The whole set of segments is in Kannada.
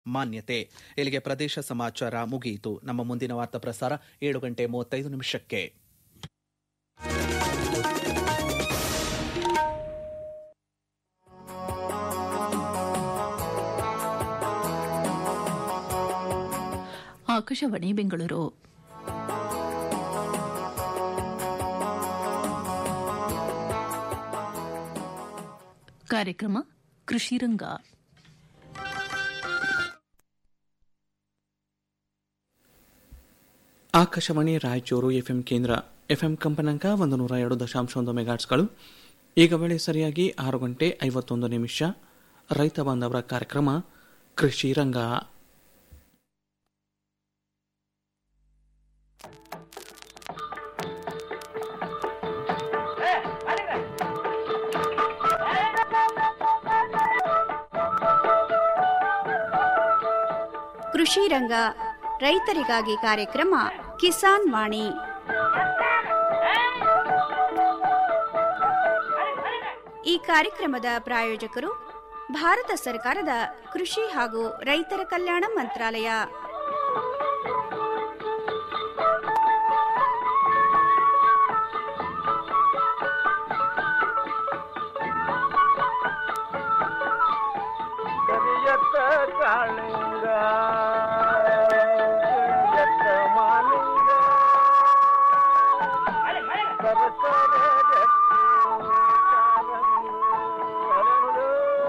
ಮಾನ್ಯತೆ ಇಲ್ಲಿಗೆ ಪ್ರದೇಶ ಸಮಾಚಾರ ಮುಗಿಯಿತು ನಮ್ಮ ಮುಂದಿನ ವಾರ್ತಾ ಪ್ರಸಾರ ಏಳು ಗಂಟೆ ಮೂವತ್ತೈದು ನಿಮಿಷಕ್ಕೆ ಆಕಾಶವಾಣಿ ಬೆಂಗಳೂರು ಕಾರ್ಯಕ್ರಮ ಕೃಷಿರಂಗ ಆಕಾಶವಾಣಿ ರಾಯಚೂರು ಎಫ್ಎಂ ಕೇಂದ್ರ ಎಫ್ಎಂ ಕಂಪನಾಂಕ ಒಂದು ನೂರ ಎರಡು ದಶಾಂಶ ಒಂದು ಮೆಗಾಟ್ಸ್ಗಳು ಈಗ ವೇಳೆ ಸರಿಯಾಗಿ ಆರು ಗಂಟೆ ಐವತ್ತೊಂದು ನಿಮಿಷ ರೈತ ಬಾಂಧವರ ಕಾರ್ಯಕ್ರಮ ಕೃಷಿ ರಂಗ ಕೃಷಿ ರಂಗ ರೈತರಿಗಾಗಿ ಕಾರ್ಯಕ್ರಮ ಕಿಸಾನ್ ವಾಣಿ ಈ ಕಾರ್ಯಕ್ರಮದ ಪ್ರಾಯೋಜಕರು ಭಾರತ ಸರ್ಕಾರದ ಕೃಷಿ ಹಾಗೂ ರೈತರ ಕಲ್ಯಾಣ ಮಂತ್ರಾಲಯ ಕರಿಯತ್ತ ಕಾಳಿಂಗ ಕರಿಯತ್ತ ಮಾಲಿಂಗ ಸರಸರ ಜಟ್ಟಿ ಕಾರಂಗು ಅರಳು.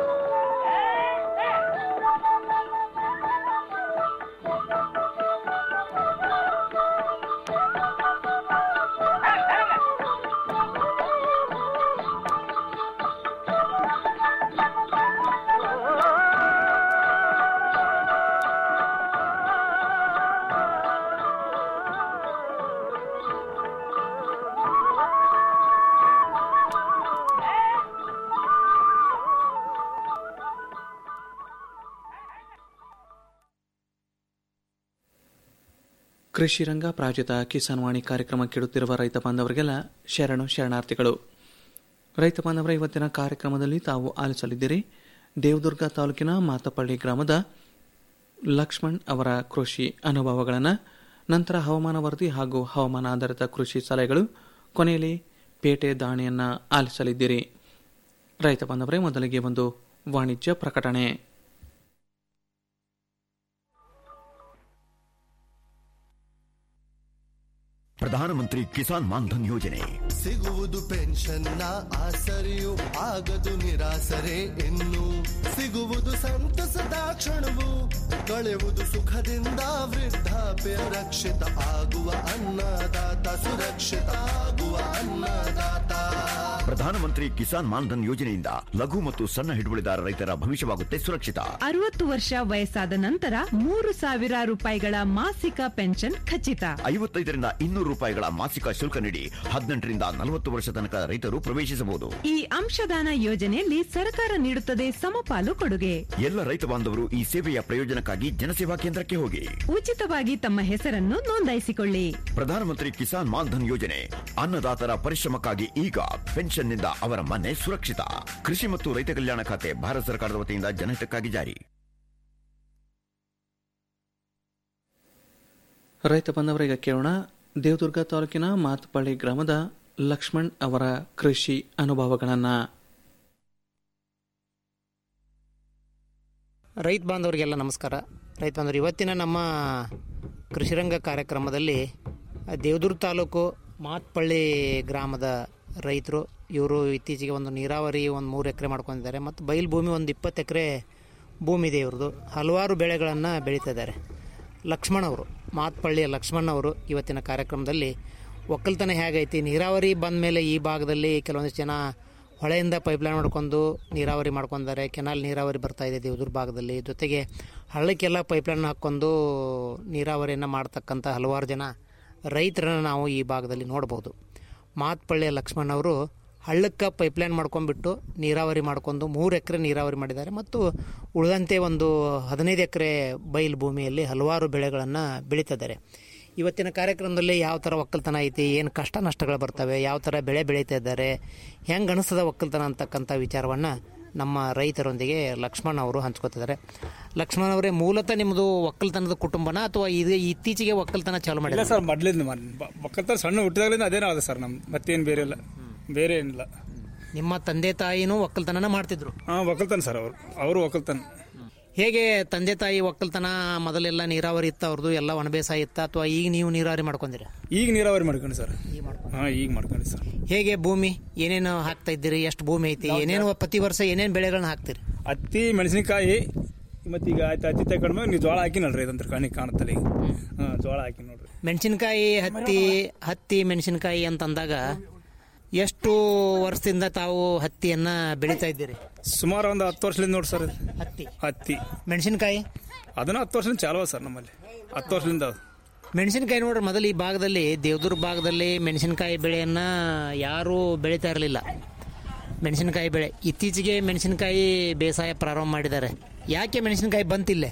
ಕೃಷಿ ರಂಗ ಪ್ರಾಯೋಜಿತ ಕಿಸಾನ್ ವಾಣಿ ಕಾರ್ಯಕ್ರಮ ಕೇಳುತ್ತಿರುವ ರೈತ ಬಾಂಧವರಿಗೆಲ್ಲ ಶರಣು ಶರಣಾರ್ಥಿಗಳು ರೈತ ಬಾಂಧವರ ಇವತ್ತಿನ ಕಾರ್ಯಕ್ರಮದಲ್ಲಿ ತಾವು ಆಲಿಸಲಿದ್ದೀರಿ ದೇವದುರ್ಗ ತಾಲೂಕಿನ ಮಾತಪಳ್ಳಿ ಗ್ರಾಮದ ಲಕ್ಷ್ಮಣ್ ಅವರ ಕೃಷಿ ಅನುಭವಗಳನ್ನು ನಂತರ ಹವಾಮಾನ ವರದಿ ಹಾಗೂ ಹವಾಮಾನ ಆಧಾರಿತ ಕೃಷಿ ಸಲಹೆಗಳು ಕೊನೆಯಲ್ಲಿ ಪೇಟೆ ದಾಣಿಯನ್ನು ಆಲಿಸಲಿದ್ದೀರಿ ರೈತ ಬಾಂಧವರೇ ಮೊದಲಿಗೆ ಒಂದು ವಾಣಿಜ್ಯ ಪ್ರಕಟಣೆ ಪ್ರಧಾನಮಂತ್ರಿ ಕಿಸಾನ್ ಮಾನ್ಧನ್ ಯೋಜನೆ ಸಿಗುವುದು ಪೆನ್ಷನ್ನ ಆಸರೆಯು ಆಗದು ನಿರಾಸರೆ ಇನ್ನು ಸಿಗುವುದು ಸಂತಸದ ಕ್ಷಣವು ಕಳೆಯುವುದು ಸುಖದಿಂದ ವೃದ್ಧಾಪ್ಯ ರಕ್ಷಿತ ಆಗುವ ಅನ್ನದಾತ ಸುರಕ್ಷಿತ ಆಗುವ ಅನ್ನದಾತ ಪ್ರಧಾನಮಂತ್ರಿ ಕಿಸಾನ್ ಮಾನ್ಧನ್ ಯೋಜನೆಯಿಂದ ಲಘು ಮತ್ತು ಸಣ್ಣ ಹಿಡುವಳಿದಾರ ರೈತರ ಭವಿಷ್ಯವಾಗುತ್ತೆ ಸುರಕ್ಷಿತ ಅರವತ್ತು ವರ್ಷ ವಯಸ್ಸಾದ ನಂತರ ಮೂರು ಸಾವಿರ ರೂಪಾಯಿಗಳ ಮಾಸಿಕ ಪೆನ್ಷನ್ ಖಚಿತ ಐವತ್ತೈದರಿಂದ ಇನ್ನೂರು ರೂಪಾಯಿಗಳ ಮಾಸಿಕ ಶುಲ್ಕ ನೀಡಿ ಹದಿನೆಂಟರಿಂದ ನಲವತ್ತು ವರ್ಷ ತನಕ ರೈತರು ಪ್ರವೇಶಿಸಬಹುದು ಈ ಅಂಶದಾನ ಯೋಜನೆಯಲ್ಲಿ ಸರ್ಕಾರ ನೀಡುತ್ತದೆ ಸಮಪಾಲು ಕೊಡುಗೆ ಎಲ್ಲ ರೈತ ಬಾಂಧವರು ಈ ಸೇವೆಯ ಪ್ರಯೋಜನಕ್ಕಾಗಿ ಜನಸೇವಾ ಕೇಂದ್ರಕ್ಕೆ ಹೋಗಿ ಉಚಿತವಾಗಿ ತಮ್ಮ ಹೆಸರನ್ನು ನೋಂದಾಯಿಸಿಕೊಳ್ಳಿ ಪ್ರಧಾನಮಂತ್ರಿ ಕಿಸಾನ್ ಮಾನ್ಧನ್ ಯೋಜನೆ ಅನ್ನದಾತರ ಪರಿಶ್ರಮಕ್ಕಾಗಿ ಈಗ ಪೆನ್ಷನ್ನಿಂದ ಅವರ ಮನೆ ಸುರಕ್ಷಿತ ಕೃಷಿ ಮತ್ತು ರೈತ ಕಲ್ಯಾಣ ಖಾತೆ ಭಾರತ ಸರ್ಕಾರದ ವತಿಯಿಂದ ಜನಹಿತಕ್ಕಾಗಿ ಜಾರಿ ರೈತ ಬಾಂಧವರಿಗೆ ಕೇಳೋಣ ದೇವದುರ್ಗ ತಾಲೂಕಿನ ಮಾತಪಳ್ಳಿ ಗ್ರಾಮದ ಲಕ್ಷ್ಮಣ್ ಅವರ ಕೃಷಿ ಅನುಭವಗಳನ್ನು ರೈತ ಬಾಂಧವರಿಗೆಲ್ಲ ನಮಸ್ಕಾರ ರೈತ ಬಾಂಧವರು ಇವತ್ತಿನ ನಮ್ಮ ಕೃಷಿರಂಗ ಕಾರ್ಯಕ್ರಮದಲ್ಲಿ ದೇವದುರ್ಗ ತಾಲೂಕು ಮಾತ್ಪಳ್ಳಿ ಗ್ರಾಮದ ರೈತರು ಇವರು ಇತ್ತೀಚೆಗೆ ಒಂದು ನೀರಾವರಿ ಒಂದು ಮೂರು ಎಕರೆ ಮಾಡ್ಕೊಂಡಿದ್ದಾರೆ ಮತ್ತು ಬಯಲು ಭೂಮಿ ಒಂದು ಇಪ್ಪತ್ತು ಎಕರೆ ಭೂಮಿ ಇದೆ ಇವ್ರದ್ದು ಹಲವಾರು ಬೆಳೆಗಳನ್ನು ಬೆಳೀತಿದ್ದಾರೆ ಲಕ್ಷ್ಮಣ್ ಅವರು ಮಾತ್ಪಳ್ಳಿಯ ಲಕ್ಷ್ಮಣ್ ಅವರು ಇವತ್ತಿನ ಕಾರ್ಯಕ್ರಮದಲ್ಲಿ ಒಕ್ಕಲ್ತನ ಹೇಗೈತಿ ನೀರಾವರಿ ಬಂದ ಮೇಲೆ ಈ ಭಾಗದಲ್ಲಿ ಕೆಲವೊಂದಿಷ್ಟು ಜನ ಹೊಳೆಯಿಂದ ಪೈಪ್ಲೈನ್ ಮಾಡ್ಕೊಂಡು ನೀರಾವರಿ ಮಾಡ್ಕೊಂಡಿದ್ದಾರೆ ಕೆನಾಲ್ ನೀರಾವರಿ ಬರ್ತಾ ಇದೆ ದೇವದುರ್ಗ ಭಾಗದಲ್ಲಿ ಜೊತೆಗೆ ಹಳ್ಳಕ್ಕೆಲ್ಲ ಪೈಪ್ಲೈನ್ ಹಾಕ್ಕೊಂಡು ನೀರಾವರಿಯನ್ನು ಮಾಡ್ತಕ್ಕಂಥ ಹಲವಾರು ಜನ ರೈತರನ್ನು ನಾವು ಈ ಭಾಗದಲ್ಲಿ ನೋಡ್ಬೋದು ಮಾತ್ಪಳ್ಳಿಯ ಲಕ್ಷ್ಮಣ್ ಅವರು ಹಳ್ಳಕ್ಕೆ ಪೈಪ್ಲೈನ್ ಮಾಡ್ಕೊಂಡ್ಬಿಟ್ಟು ನೀರಾವರಿ ಮಾಡ್ಕೊಂಡು ಮೂರು ಎಕರೆ ನೀರಾವರಿ ಮಾಡಿದ್ದಾರೆ ಮತ್ತು ಉಳಿದಂತೆ ಒಂದು ಹದಿನೈದು ಎಕರೆ ಬಯಲು ಭೂಮಿಯಲ್ಲಿ ಹಲವಾರು ಬೆಳೆಗಳನ್ನು ಬೆಳೀತಿದ್ದಾರೆ ಇವತ್ತಿನ ಕಾರ್ಯಕ್ರಮದಲ್ಲಿ ಯಾವ ಥರ ಒಕ್ಕಲ್ತನ ಐತಿ ಏನು ಕಷ್ಟ ನಷ್ಟಗಳು ಬರ್ತವೆ ಯಾವ ಥರ ಬೆಳೆ ಬೆಳೀತಾ ಇದ್ದಾರೆ ಹೆಂಗೆ ಅನಿಸ್ತದ ಒಕ್ಕಲ್ತನ ಅಂತಕ್ಕಂಥ ವಿಚಾರವನ್ನು ನಮ್ಮ ರೈತರೊಂದಿಗೆ ಲಕ್ಷ್ಮಣ್ ಅವರು ಹಂಚ್ಕೋತಿದ್ದಾರೆ ಲಕ್ಷ್ಮಣ್ ಅವರೇ ಮೂಲತಃ ನಿಮ್ಮದು ಒಕ್ಕಲ್ತನದ ಕುಟುಂಬನ ಅಥವಾ ಇದು ಇತ್ತೀಚೆಗೆ ಒಕ್ಕಲ್ತನ ಚಾಲು ಇಲ್ಲ ಮಾಡಿಲ್ಲ ಸರ್ ಮೊದ್ಲಿಂದ ಒಕ್ಕಲ್ತಾರ ಸಣ್ಣ ಹುಟ್ಟಿದಾಗಲಿಂದ ಅದೇನೋ ಅದ ಸರ್ ನಮ್ ಮತ್ತೇನು ಬೇರೆ ಇಲ್ಲ ಬೇರೆ ಏನಿಲ್ಲ ನಿಮ್ಮ ತಂದೆ ತಾಯಿನೂ ಒಕ್ಕಲ್ತನನ ಮಾಡ್ತಿದ್ರು ಹಾಂ ಒಕ್ಕಲ್ತಾನ ಸರ್ ಅವರು ಅವರು ಒಕ್ಕಲ್ತಾನ ಹೇಗೆ ತಂದೆ ತಾಯಿ ಒಕ್ಕಲ್ತನ ಮೊದಲೆಲ್ಲ ನೀರಾವರಿ ಇತ್ತ ಅವ್ರದ್ದು ಎಲ್ಲ ಒಣಬೇಸಾಯ ಇತ್ತ ಅಥವಾ ಈಗ ನೀವು ನೀರಾವರಿ ಮಾಡ್ಕೊಂಡಿರ ಈಗ ನೀರಾವರಿ ಮಾಡ್ಕೊಂಡು ಸರ್ ಹಾಂ ಈಗ ಮಾಡ್ಕೊಂಡು ಸರ್ ಹೇಗೆ ಭೂಮಿ ಏನೇನು ಹಾಕ್ತಾ ಇದ್ದೀರಿ ಎಷ್ಟು ಭೂಮಿ ಐತಿ ಏನೇನು ಪ್ರತಿ ವರ್ಷ ಏನೇನು ಬೆಳೆಗಳನ್ನ ಹಾಕ್ತೀರಿ ಹತ್ತಿ ಮೆಣಸಿನಕಾಯಿ ಮತ್ತೆ ಈಗ ಆಯ್ತು ಹತ್ತಿ ತಗೊಂಡ್ಮೇಲೆ ನೀವು ಜೋಳ ಹಾಕಿ ನೋಡ್ರಿ ಇದಂತ್ರ ಕಣ್ಣಿಗೆ ಕಾಣುತ್ತಲ್ಲ ಈಗ ಹಾಂ ಜೋಳ ಹಾಕಿ ನೋಡ್ರಿ ಮೆಣಸಿನಕಾಯಿ ಹತ್ತಿ ಹತ್ತಿ ಮೆಣಸಿನಕಾಯಿ ಅಂತಂದಾಗ ಎಷ್ಟು ವರ್ಷದಿಂದ ತಾವು ಹತ್ತಿಯನ್ನ ಬೆಳೀತಾ ಇದ್ದೀರಿ ಸುಮಾರು ಒಂದು ಹತ್ತು ವರ್ಷದಿಂದ ನೋಡಿ ಸರ್ ಇದು. ಹತ್ತಿ ಹತ್ತಿ ಮೆಣಸಿನಕಾಯಿ ಅದನ್ನ ಹತ್ತು ವರ್ಷದಿಂದ ಚಾಲುವ ಸರ್ ನಮ್ಮಲ್ಲಿ ಹತ್ತು ವರ್ಷದಿಂದ ಅದು ಮೆಣಸಿನಕಾಯಿ ನೋಡ್ರಿ ಮೊದಲು ಈ ಭಾಗದಲ್ಲಿ ದೇವದುರ್ಗ ಭಾಗದಲ್ಲಿ ಮೆಣಸಿನಕಾಯಿ ಬೆಳೆಯನ್ನ ಯಾರೂ ಬೆಳೀತಾ ಇರಲಿಲ್ಲ ಮೆಣಸಿನಕಾಯಿ ಬೆಳೆ ಇತ್ತೀಚೆಗೆ ಮೆಣಸಿನಕಾಯಿ ಬೇಸಾಯ ಪ್ರಾರಂಭ ಮಾಡಿದ್ದಾರೆ ಯಾಕೆ ಮೆಣಸಿನಕಾಯಿ ಬಂತಿಲ್ಲೇ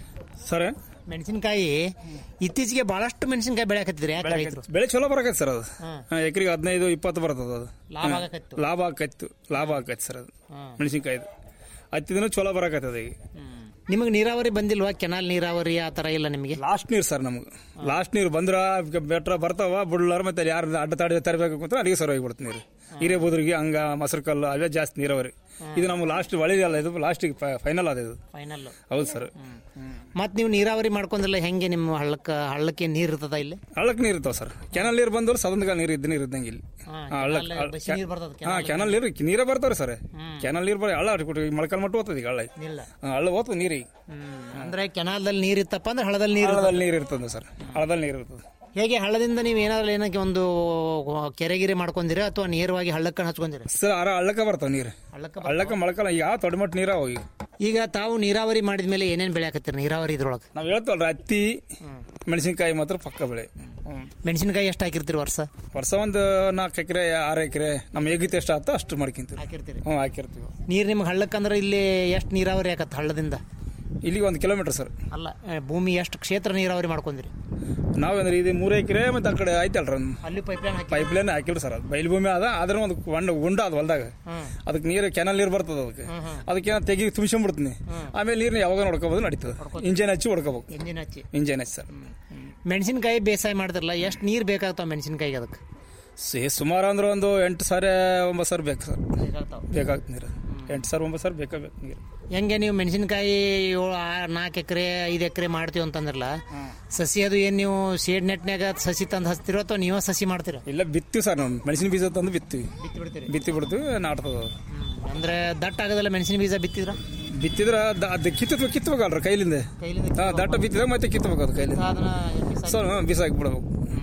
ಸರ್ ಮೆಣಸಿನಕಾಯಿ ಇತ್ತೀಚೆಗೆ ಬಹಳಷ್ಟು ಮೆಣಸಿನಕಾಯಿ ಬೆಳೆಯಕತ್ತಿದ್ರು ಯಾಕೆ ರೈತರು ಬೆಳೆ ಚಲೋ ಬರಕೈತೆ ಸರ್ ಅದು ಹಾಂ. ಎಕರೆಗೆ ಹದಿನೈದು ಇಪ್ಪತ್ತು ಬರ್ತದ ಅದು ಲಾಭ ಹಾಂ. ಆಗಕತ್ತು. ಲಾಭ ಆಕೈತು ಲಾಭ ಆಕೈತೆ ಸರ್ ಅದು ಹಾಂ. ಮೆಣಸಿನ್ಕಾಯ್ದು ಹತ್ತಿದನು ಚಲೋ ಬರಕತ್ತದ ಈಗ ನಿಮಗೆ ನೀರಾವರಿ ಬಂದಿಲ್ವಾ ಕೆನಾಲ್ ನೀರಾವರಿ ಆ ತರ ಇಲ್ಲ ನಿಮಗೆ ಲಾಸ್ಟ್ ನೀರು ಸರ್ ನಮ್ಗೆ ಲಾಸ್ಟ್ ನೀರು ಬಂದ್ರ ಬೆಟ್ರ ಬರ್ತಾವ ಬಿಡ್ಲಾರ ಮತ್ತೆ ಅಲ್ಲಿ ಯಾರು ಅಡ್ಡ ತಾಡಿ ತರಬೇಕು ಅಂತ ಅಲ್ಲಿಗೆ ಸರ್ ಹೋಗ್ಬಿಡುತ್ತೆ ನೀರು ಹಿರೇಬುದ್ರಿಗೆ ಹಂಗ ಮೊಸರು ಕಲ್ಲು ಅವೇ ಜಾಸ್ತಿ ನೀರಾವರಿ ಇದು ನಮ್ಗೆ ಲಾಸ್ಟ್ ಅಲ್ಲ ಇದು ಲಾಸ್ಟಿಗೆ ಫೈನಲ್ ಅದ ಇದು ಫೈನಲ್ ಹೌದು ಸರ್ ಮತ್ ನೀವು ನೀರಾವರಿ ಮಾಡ್ಕೊಂಡ್ರಲ್ಲ ಹೆಂಗೆ ನಿಮ್ಮ ಹಳ್ಳಕ್ಕ ಹಳ್ಳಕ್ಕೆ ನೀರ್ ಇರ್ತದ ಇಲ್ಲಿ ಹಳ್ಳಕ್ಕೆ ನೀರು ಇರ್ತಾವ ಸರ್ ಕೆನಲ್ ನೀರು ಬಂದವ್ರು ಸದಂಗ ನೀರು ಇದ್ದ ನೀರು ಇದ್ದಂಗೆ ಇಲ್ಲಿ ಹಾ, ಹಾ, ಹಳ್ಳಕ್ಕೆ ಕೆನಾಲ್ ಬಸಿ ನೀರ್ ಬರ್ತದ, ಹಾ ಕೆನಲ್ ನೀರು ನೀರೇ ಬರ್ತಾವ್ರಿ ಸರ್ ಕೆನಲ್ ನೀರು ಬರೀ ಹಳ್ಳ ಅಟ್ಬಿಟ್ಟು ಮೊಳಕಾಲ್ ಮಟ್ಟ ಹೋಗ್ತದೆ ಈಗ ಹಳ್ಳ ಇಲ್ಲ ಹಾ, ಹಳ್ಳ ಹೋಗ್ತದೆ ನೀರಿಗೆ ಅಂದ್ರೆ ಕೆನಾಲ್ದಲ್ಲಿ ನೀರ್ ಇತ್ತಪ್ಪ ಅಂದ್ರೆ ಹಳ್ಳದಲ್ಲಿ ನೀರು ಹಳ್ಳದಲ್ಲಿ ನೀರು ಇರ್ತದೆ ಸರ್ ಹಳ್ಳದಲ್ಲಿ ನೀರು ಇರ್ತದೆ ಹೇಗೆ ಹಳ್ಳದಿಂದ ನೀವು ಏನಾದ್ರು ಏನಕ್ಕೆ ಒಂದು ಕೆರೆಗಿರಿ ಮಾಡ್ಕೊಂಡಿರ ಅಥವಾ ನೇರವಾಗಿ ಹಳ್ಳಕ್ಕ ಹಚ್ಕೊಂಡಿರ ಸರ್ ಆರ ಹಳ್ಳಕ್ಕೆ ಬರ್ತಾವ ನೀರು ಹಳ್ಳಕ್ಕ ಹಳ್ಳಕ್ಕೆ ಮೊಳಕಾಲ ಯಾವ ದೊಡ್ಡ ಮಟ್ಟ ನೀರು ಅವು ಈಗ ಈಗ ತಾವು ನೀರಾವರಿ ಮಾಡಿದ್ಮೇಲೆ ಏನೇನ್ ಬೆಳೆ ಹಾಕತ್ತೀರಿ ನೀರಾವರಿ ಇದ್ರೊಳಗೆ ನಾವ್ ಹೇಳ್ತವಲ್ರಿ ಹತ್ತಿ ಮೆಣಸಿನ್ಕಾಯಿ ಮಾತ್ರ ಪಕ್ಕ ಬೆಳೆ ಮೆಣಸಿನಕಾಯಿ ಎಷ್ಟು ಹಾಕಿರ್ತೀರಿ ವರ್ಷ ವರ್ಷ ಒಂದು ನಾಲ್ಕು ಎಕರೆ ಆರು ಎಕರೆ ನಮ್ಮ ಏಗಿತ್ತು ಎಷ್ಟು ಆತ ಅಷ್ಟು ಮಾಡ್ಕೊಂತೀವಿ ಹಾಕಿರ್ತೀರಿ ಹ್ಞೂ ಹಾಕಿರ್ತೀವಿ ನೀರ್ ನಿಮ್ಗೆ ಹಳ್ಳಕ್ಕಂದ್ರೆ ಇಲ್ಲಿ ಎಷ್ಟು ನೀರಾವರಿ ಆಕತ್ತ ಹಳ್ಳದಿಂದ ಇಲ್ಲಿಗೆ ಒಂದು ಕಿಲೋಮೀಟರ್ ಸರ್ ಅಲ್ಲ ಆ, ಭೂಮಿ ಎಷ್ಟು ಕ್ಷೇತ್ರ ನೀರಾವರಿ ಮಾಡ್ಕೊಂಡಿರಿ ನಾವೇಂದ್ರೆ ಇದು ಮೂರು ಎಕರೆ ಮತ್ತೆ ಆ ಕಡೆ ಆಯ್ತಲ್ರಿ ಒಂದು ಅಲ್ಲಿ ಪೈಪ್ಲೈನ್ ಹಾಕಿ ಪೈಪ್ ಲೈನ್ ಹಾಕಿಲ್ರಿ ಸರ್ ಅದು ಬಯಲು ಭೂಮಿ ಅದ ಆದ್ರೆ ಒಂದು ಒಂಡ್ ಗುಂಡ ಅದ ಹೊಲ್ದಾಗ ಅದಕ್ಕೆ ನೀರು ಕೆನಲ್ ನೀರು ಬರ್ತದ ಅದಕ್ಕೆ ಅದಕ್ಕೆ ಏನೋ ತೆಗಿ ತುಂಬಿಸ್ಕೊಂಡ್ಬಿಡ್ತೀನಿ ಆಮೇಲೆ ನೀರ್ನ ಯಾವಾಗ ನೋಡ್ಕೋಬೋದು ನಡೀತದೆ ಇಂಜನ್ ಹಚ್ಚಿ ಹೊಡ್ಕೋಬೇಕು ಎಂಜಿನ್ ಹಚ್ಚಿ ಇಂಜನ್ ಹಚ್ಚಿ ಸರ್ ಮೆಣಸಿನಕಾಯಿ ಬೇಸಾಯ ಮಾಡಿದ್ರಲ್ಲ ಎಷ್ಟು ನೀರು ಬೇಕಾಗ್ತಾವ ಮೆಣಸಿನಕಾಯಿಗೆ ಅದಕ್ಕೆ ಸೇ ಸುಮಾರು ಅಂದ್ರೆ ಒಂದು ಎಂಟು ಸಾವಿರ ಒಂಬತ್ತು ಸಾವಿರ ಬೇಕು ಸರ್ ಬೇಕಾಗ್ತಾವ ಬೇಕಾಗುತ್ತೆ ನೀರು ಎಂಟು ಸಾವಿರ ಒಂಬತ್ತು ಸಾವಿರ ಬೇಕಾ ಬೇಕು ನೀರು ಹೆಂಗೆ ನೀವು ಮೆಣಸಿನಕಾಯಿ ಏಳು ಆರು ನಾಲ್ಕು ಎಕರೆ ಐದು ಎಕರೆ ಮಾಡ್ತೀವಿ ಅಂತಂದ್ರಲ್ಲ ಸಸಿ ಅದು ಏನು ನೀವು ಶೇಡ್ ನೆಟ್ನ್ಯಾಗ ಸಸಿ ತಂದು ಹಚ್ತಿರೋ ಅಥವಾ ನೀವೇ ಸಸಿ ಮಾಡ್ತೀರ ಇಲ್ಲ ಬಿತ್ತೀವಿ ಸರ್ ನಾವು ಮೆಣಸಿನ ಬೀಜ ತಂದು ಬಿತ್ತೀವಿ ಬಿತ್ತಿ ಬಿಡ್ತೀರಿ ಬಿತ್ತಿ ಬಿಡ್ತೀವಿ ನಾಟ್ತದ ಅದು. ಅಂದ್ರೆ ದಟ್ಟ ಆಗೋದಲ್ಲ ಮೆಣಸಿನ ಬೀಜ ಬಿತ್ತಿದ್ರ ಬಿತ್ತಿದ್ರ ದ- ಅದು ಕಿತ್ತಬೇಕು ಕಿತ್ತಬೇಕಲ್ರಿ ಕೈಲಿಂದ ಕೈಲಿಂದ ಹಾ ದಟ್ಟ ಬಿತ್ತಿದಾಗ ಮತ್ತೆ ಕಿತ್ತಬೇಕು ಅದು ಕೈಲಿಂದ ಅದನ್ನ ಬಿಸಾಕಿ- ಸೊ ಬೀಸ ಹಾಕ್ಬಿಡ್ಬೇಕು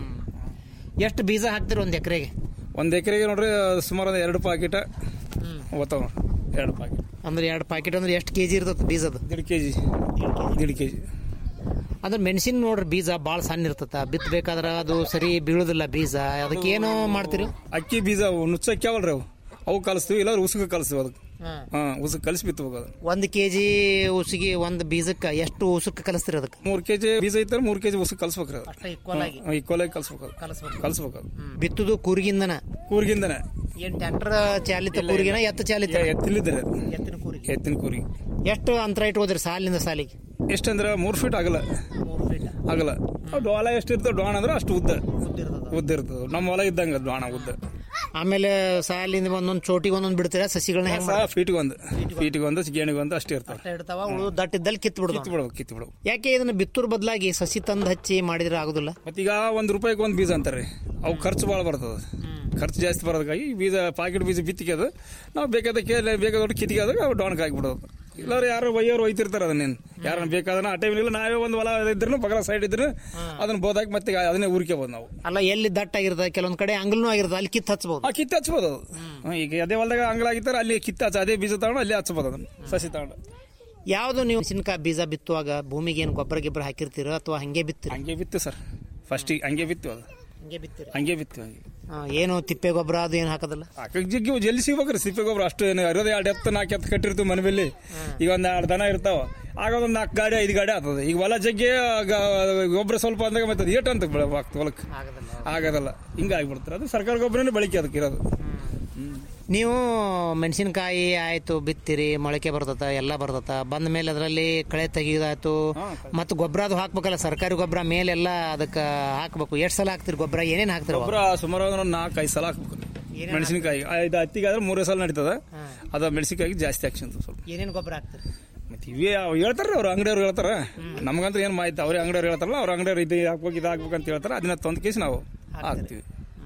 ಎಷ್ಟು ಬೀಜ ಹಾಕ್ತಿರಿ ಒಂದು ಎಕರೆಗೆ ಒಂದು ಎಕರೆಗೆ ನೋಡ್ರಿ ಸುಮಾರು ಒಂದು ಎರಡು ಪಾಕಿಟ ಓದ್ತಾವ ನೋಡ್ರಿ ಎರಡು ಪಾಕಿಟ್ ಅಂದ್ರೆ ಎರಡು ಪ್ಯಾಕೆಟ್ ಅಂದ್ರೆ ಎಷ್ಟು ಕೆಜಿ ಇರ್ತದೆ ಬೀಜದ ದಿಡ್ ಕೆ ಜಿ ದಿಡ್ ಕೆ ಜಿ ಅಂದ್ರೆ ಮೆಣಸಿನ ನೋಡ್ರಿ ಬೀಜ ಭಾಳ ಸಣ್ಣ ಇರ್ತದ ಬಿತ್ತಬೇಕಾದ್ರೆ ಅದು ಸರಿ ಬೀಳುದಿಲ್ಲ ಬೀಜ ಅದಕ್ಕೆ ಏನು ಮಾಡ್ತೀರಿ ಅಕ್ಕಿ ಬೀಜ ಅವು ನುಚ್ಚಕ್ಕಿ ಅವಲ್ರಿ ಅವು ಅವು ಕಲಿಸ್ತೀವಿ ಇಲ್ಲ ಉಸುಕ ಕಲಿಸ್ತೀವಿ ಅದಕ್ಕೆ ಹಾಂ ಉಸುಕ್ ಕಲಿಸಿ ಬಿತ್ತಬೇಕು ಅದು ಒಂದು ಕೆಜಿ ಉಸಿಗೆ ಒಂದು ಬೀಜಕ್ಕೆ ಎಷ್ಟು ಉಸುಕ್ ಕಲಿಸ್ತೀರಿ ಅದಕ್ಕೆ ಮೂರು ಕೆ ಜಿ ಬೀಜ ಐತಾರೆ ಮೂರು ಕೆ ಜಿ ಉಸುಕ್ ಕಲಿಸ್ಬೇಕ್ರಿ ಅದು ಅಷ್ಟೇ ಈಕ್ವಲ್ ಆಗಿ ಈಕ್ವಲ್ ಆಗಿ ಕಲಿಸ್ಬೇಕು ಅದು ಕಲಿಸ್ಬೇಕು ಕಲಿಸ್ಬೇಕು ಅದು ಬಿತ್ತುದು ಕೂರ್ಗಿಂದನ ಕೂರ್ಗಿಂದನೆ ಏನ್ ಟ್ರ್ಯಾಕ್ಟರ್ ಚಾಲಿತ ಕೂರ್ಗಿನ ಎತ್ತು ಚಾಲಿತ ಎತ್ತಿಲಿದ್ದಾರೆ ಅದು ಎತ್ತಿನ ಕೂರಿಗೆ ಎತ್ತಿನ ಕೂರಿಗೆ ಎಷ್ಟು ಅಂತರ ಇಟ್ಕೋದ್ರಿ ಸಾಲಿನಿಂದ ಸಾಲಿಗೆ ಎಷ್ಟಂದ್ರೆ ಮೂರು ಫೀಟ್ ಆಗಲ್ಲ ಮೂರು ಫೀಟ್ ಆಗಲ್ಲ ಅವು ಡೋಳ ಎಷ್ಟು ಇರ್ತದೆ ಡೋಣ ಅಂದ್ರೆ ಅಷ್ಟು ಉದ್ದ ಉದ್ದ ಇರ್ತದೆ ನಮ್ಮ ಹೊಲ ಇದ್ದಂಗೆ ಅದು ಡೋಣ ಉದ್ದ ಆಮೇಲೆ ಸಾಲಿಂದ ಒಂದೊಂದು ಚೋಟಿಗೆ ಒಂದೊಂದು ಬಿಡ್ತೀರಾ ಸಸಿಗಳನ್ನ ಹೆಂಗ್ ಫೀಟಿಗೆ ಒಂದು ಫೀಟಿಗೆ ಒಂದು ಗೇಣಿಗೆ ಒಂದು ಅಷ್ಟೇ ಇರ್ತವೆ ಮಾಡ್ತಾ ಇಡ್ತಾವ ಉಳು ದಟ್ಟ ಇದ್ದಲ್ಲಿ ಕಿತ್ತು ಬಿಡುದು ಕಿತ್ತು ಬಿಡ್ಬೇಕು ಕಿತ್ತು ಬಿಡ್ಬೇಕು ಯಾಕೆ ಇದನ್ನ ಬಿತ್ತೂರ್ ಬದಲಾಗಿ ಸಸಿ ತಂದು ಹಚ್ಚಿ ಮಾಡಿದ್ರೆ ಆಗುದಿಲ್ಲ ಮತ್ತೀಗ ಒಂದು ರೂಪಾಯಿಗೆ ಒಂದು ಬೀಜ ಅಂತಾರೆ ಅವು ಖರ್ಚು ಭಾಳ ಬರ್ತದೆ ಖರ್ಚು ಜಾಸ್ತಿ ಬರೋದಕ್ಕಾಗಿ ಈ ಬೀಜ ಪಾಕೆಟ್ ಬೀಜ ಬಿತ್ತಿಗೆ ಅದು ನಾವು ಬೇಕಾದಕ್ಕೆ ಬೇಕಾದಷ್ಟು ಕಿತ್ತಿಗೆ ಆದಾಗ ಅವು ಡೌನ್ಗೆ ಹಾಕಿಬಿಡೋದು ಇಲ್ಲಾರು ಯಾರು ಒಯ್ಯೋರು ಒಯ್ತಿರ್ತಾರೆ ಅದನ್ನೇನು ಯಾರನ್ನ ಬೇಕಾದ್ರೆ ಆ ಟೈಮಿಲ್ಲ ನಾವೇ ಒಂದು ಹೊಲ ಇದ್ರೂ ಬಗಲ ಸೈಡ್ ಇದ್ರೆ ಅದನ್ನ ಬೋದಾಕಿ ಮತ್ತೆ ಅದನ್ನೇ ಊರಿಕೆಬೋದು ನಾವು ಅಲ್ಲ ಎಲ್ಲಿ ದಟ್ಟ ಆಗಿರ್ತದೆ ಕೆಲವೊಂದ್ ಕಡೆ ಅಂಗಲ್ನೂ ಆಗಿರ್ತದೆ ಅಲ್ಲಿ ಕಿತ್ತು ಹಚ್ಬಹುದು ಆ ಕಿತ್ತು ಹಚ್ಬೋದು ಅದು ಹ್ಮ್, ಈಗ ಅದೇ ಹೊಲದಾಗ ಅಂಗಳಾಗಿತ್ತಾರೆ ಅಲ್ಲಿ ಕಿತ್ತು ಹಚ್ಚ ಅದೇ ಬೀಜ ತಗೊಂಡು ಅಲ್ಲಿ ಹಚ್ಬೋದು ಅದನ್ನ ಸಸಿ ತಗೊಂಡು ಯಾವ್ದು ನೀವು ಮೆಣಸಿನಕಾಯಿ ಬೀಜ ಬಿತ್ತುವಾಗ ಭೂಮಿಗೆ ಏನು ಗೊಬ್ಬರ ಗಿಬ್ಬರ ಹಾಕಿರ್ತೀರ ಅಥವಾ ಹಂಗೆ ಬಿತ್ತೀರ ಹಂಗೆ ಬಿತ್ತು ಸರ್ ಫಸ್ಟಿಗೆ ಹಂಗೆ ಬಿತ್ತು ಅದು ಹಂಗೆ ಬಿತ್ತೀರ ಹಂಗೆ ಬಿತ್ತು ಹಂಗೆ ಏನು ತಿಪ್ಪೆ ಗೊಬ್ಬರ ಅದು ಏನು ಹಾಕೋದಿಲ್ಲ ಹಾಕಕ್ ಜಿಗ್ಗಿ ಜಲ್ದಿ ಸಿಗ್ಬೇಕ್ರಿ ಸಿಪ್ಪೆ ಗೊಬ್ಬರ ಅಷ್ಟು ಏನು ಇರೋದು ಎರಡು ಎತ್ತು ನಾಲ್ಕು ಎತ್ತು ಕಟ್ಟಿರ್ತೀವಿ ಮನೆ ಬೆಲ್ಲಿ ಈಗ ಒಂದು ಎರಡು ದನ ಇರ್ತಾವ ಆಗ ಒಂದು ನಾಲ್ಕು ಗಾಡಿ ಐದು ಗಾಡಿ ಆಗ್ತದೆ ಈಗ ಹೊಲ ಜಗ್ಗಿ ಗ- ಗೊಬ್ಬರ ಸ್ವಲ್ಪ ಅಂದಾಗ ಮತ್ತೆ ಏಟ್ ಅಂತ ಬೆಳೆ- ಆಗ್ತದೆ ಹೊಲಕ್ಕೆ ಆಗೋದಲ್ಲ ಹಿಂಗೆ ಆಗ್ಬಿಡ್ತಾರೆ ಅದು ಸರ್ಕಾರ ಗೊಬ್ಬರನೇ ಬಳಕೆ ಅದಕ್ಕೆ ಇರೋದು ನೀವು ಮೆಣಸಿನಕಾಯಿ ಆಯ್ತು ಬಿತ್ತಿರಿ ಮೊಳಕೆ ಬರ್ತತ ಎಲ್ಲ ಬರ್ತತ ಬಂದ ಮೇಲೆ ಅದರಲ್ಲಿ ಕಳೆ ತೆಗಿಯೋದಾಯ್ತು ಮತ್ತು ಗೊಬ್ಬರ ಅದು ಹಾಕ್ಬೇಕಲ್ಲ ಸರ್ಕಾರಿ ಗೊಬ್ಬರ ಮೇಲೆಲ್ಲ ಅದಕ್ಕೆ ಹಾಕ್ಬೇಕು ಎಷ್ಟು ಸಲ ಹಾಕ್ತಿರಿ ಗೊಬ್ಬರ ಏನೇನು ಹಾಕ್ತಿರಿ ಅವಾಗ? ಗೊಬ್ಬರ ಸುಮಾರು ಒಂದು ನಾಲ್ಕು ಐದು ಸಲ ಹಾಕ್ಬೇಕು ಮೆಣಸಿನಕಾಯಿ ಇದು ಹತ್ತಿಗೆ ಆದ್ರೆ ಮೂರೇ ಸಲ ನಡೀತದ ಅದು ಮೆಣಸಿನಕಾಯಿ ಜಾಸ್ತಿ ಆಕ್ಷನ್ ಸ್ವಲ್ಪ ಏನೇನು ಗೊಬ್ಬರ ಹಾಕ್ತಿರಿ ಮತ್ತೆ ಇವೇ ಅವ್ ಹೇಳ್ತಾರ ಅವ್ರು ಅಂಗಡಿಯವ್ರು ಹೇಳ್ತಾರ ನಮ್ಗಂತೂ ಏನು ಮಾಹಿತಿ ಅವ್ರ ಅಂಗಡಿಯವ್ರು ಹೇಳ್ತಾರಲ್ಲ ಅವ್ರ ಅಂಗಡಿಯವ್ರು ಇದು ಹಾಕ್ಬೇಕು ಇದು ಹಾಕ್ಬೇಕು ಅಂತ ಹೇಳ್ತಾರೆ ಅದನ್ನ ತಂದು ಕೇಸಿ ನಾವು ಹಾಕ್ತಿವಿ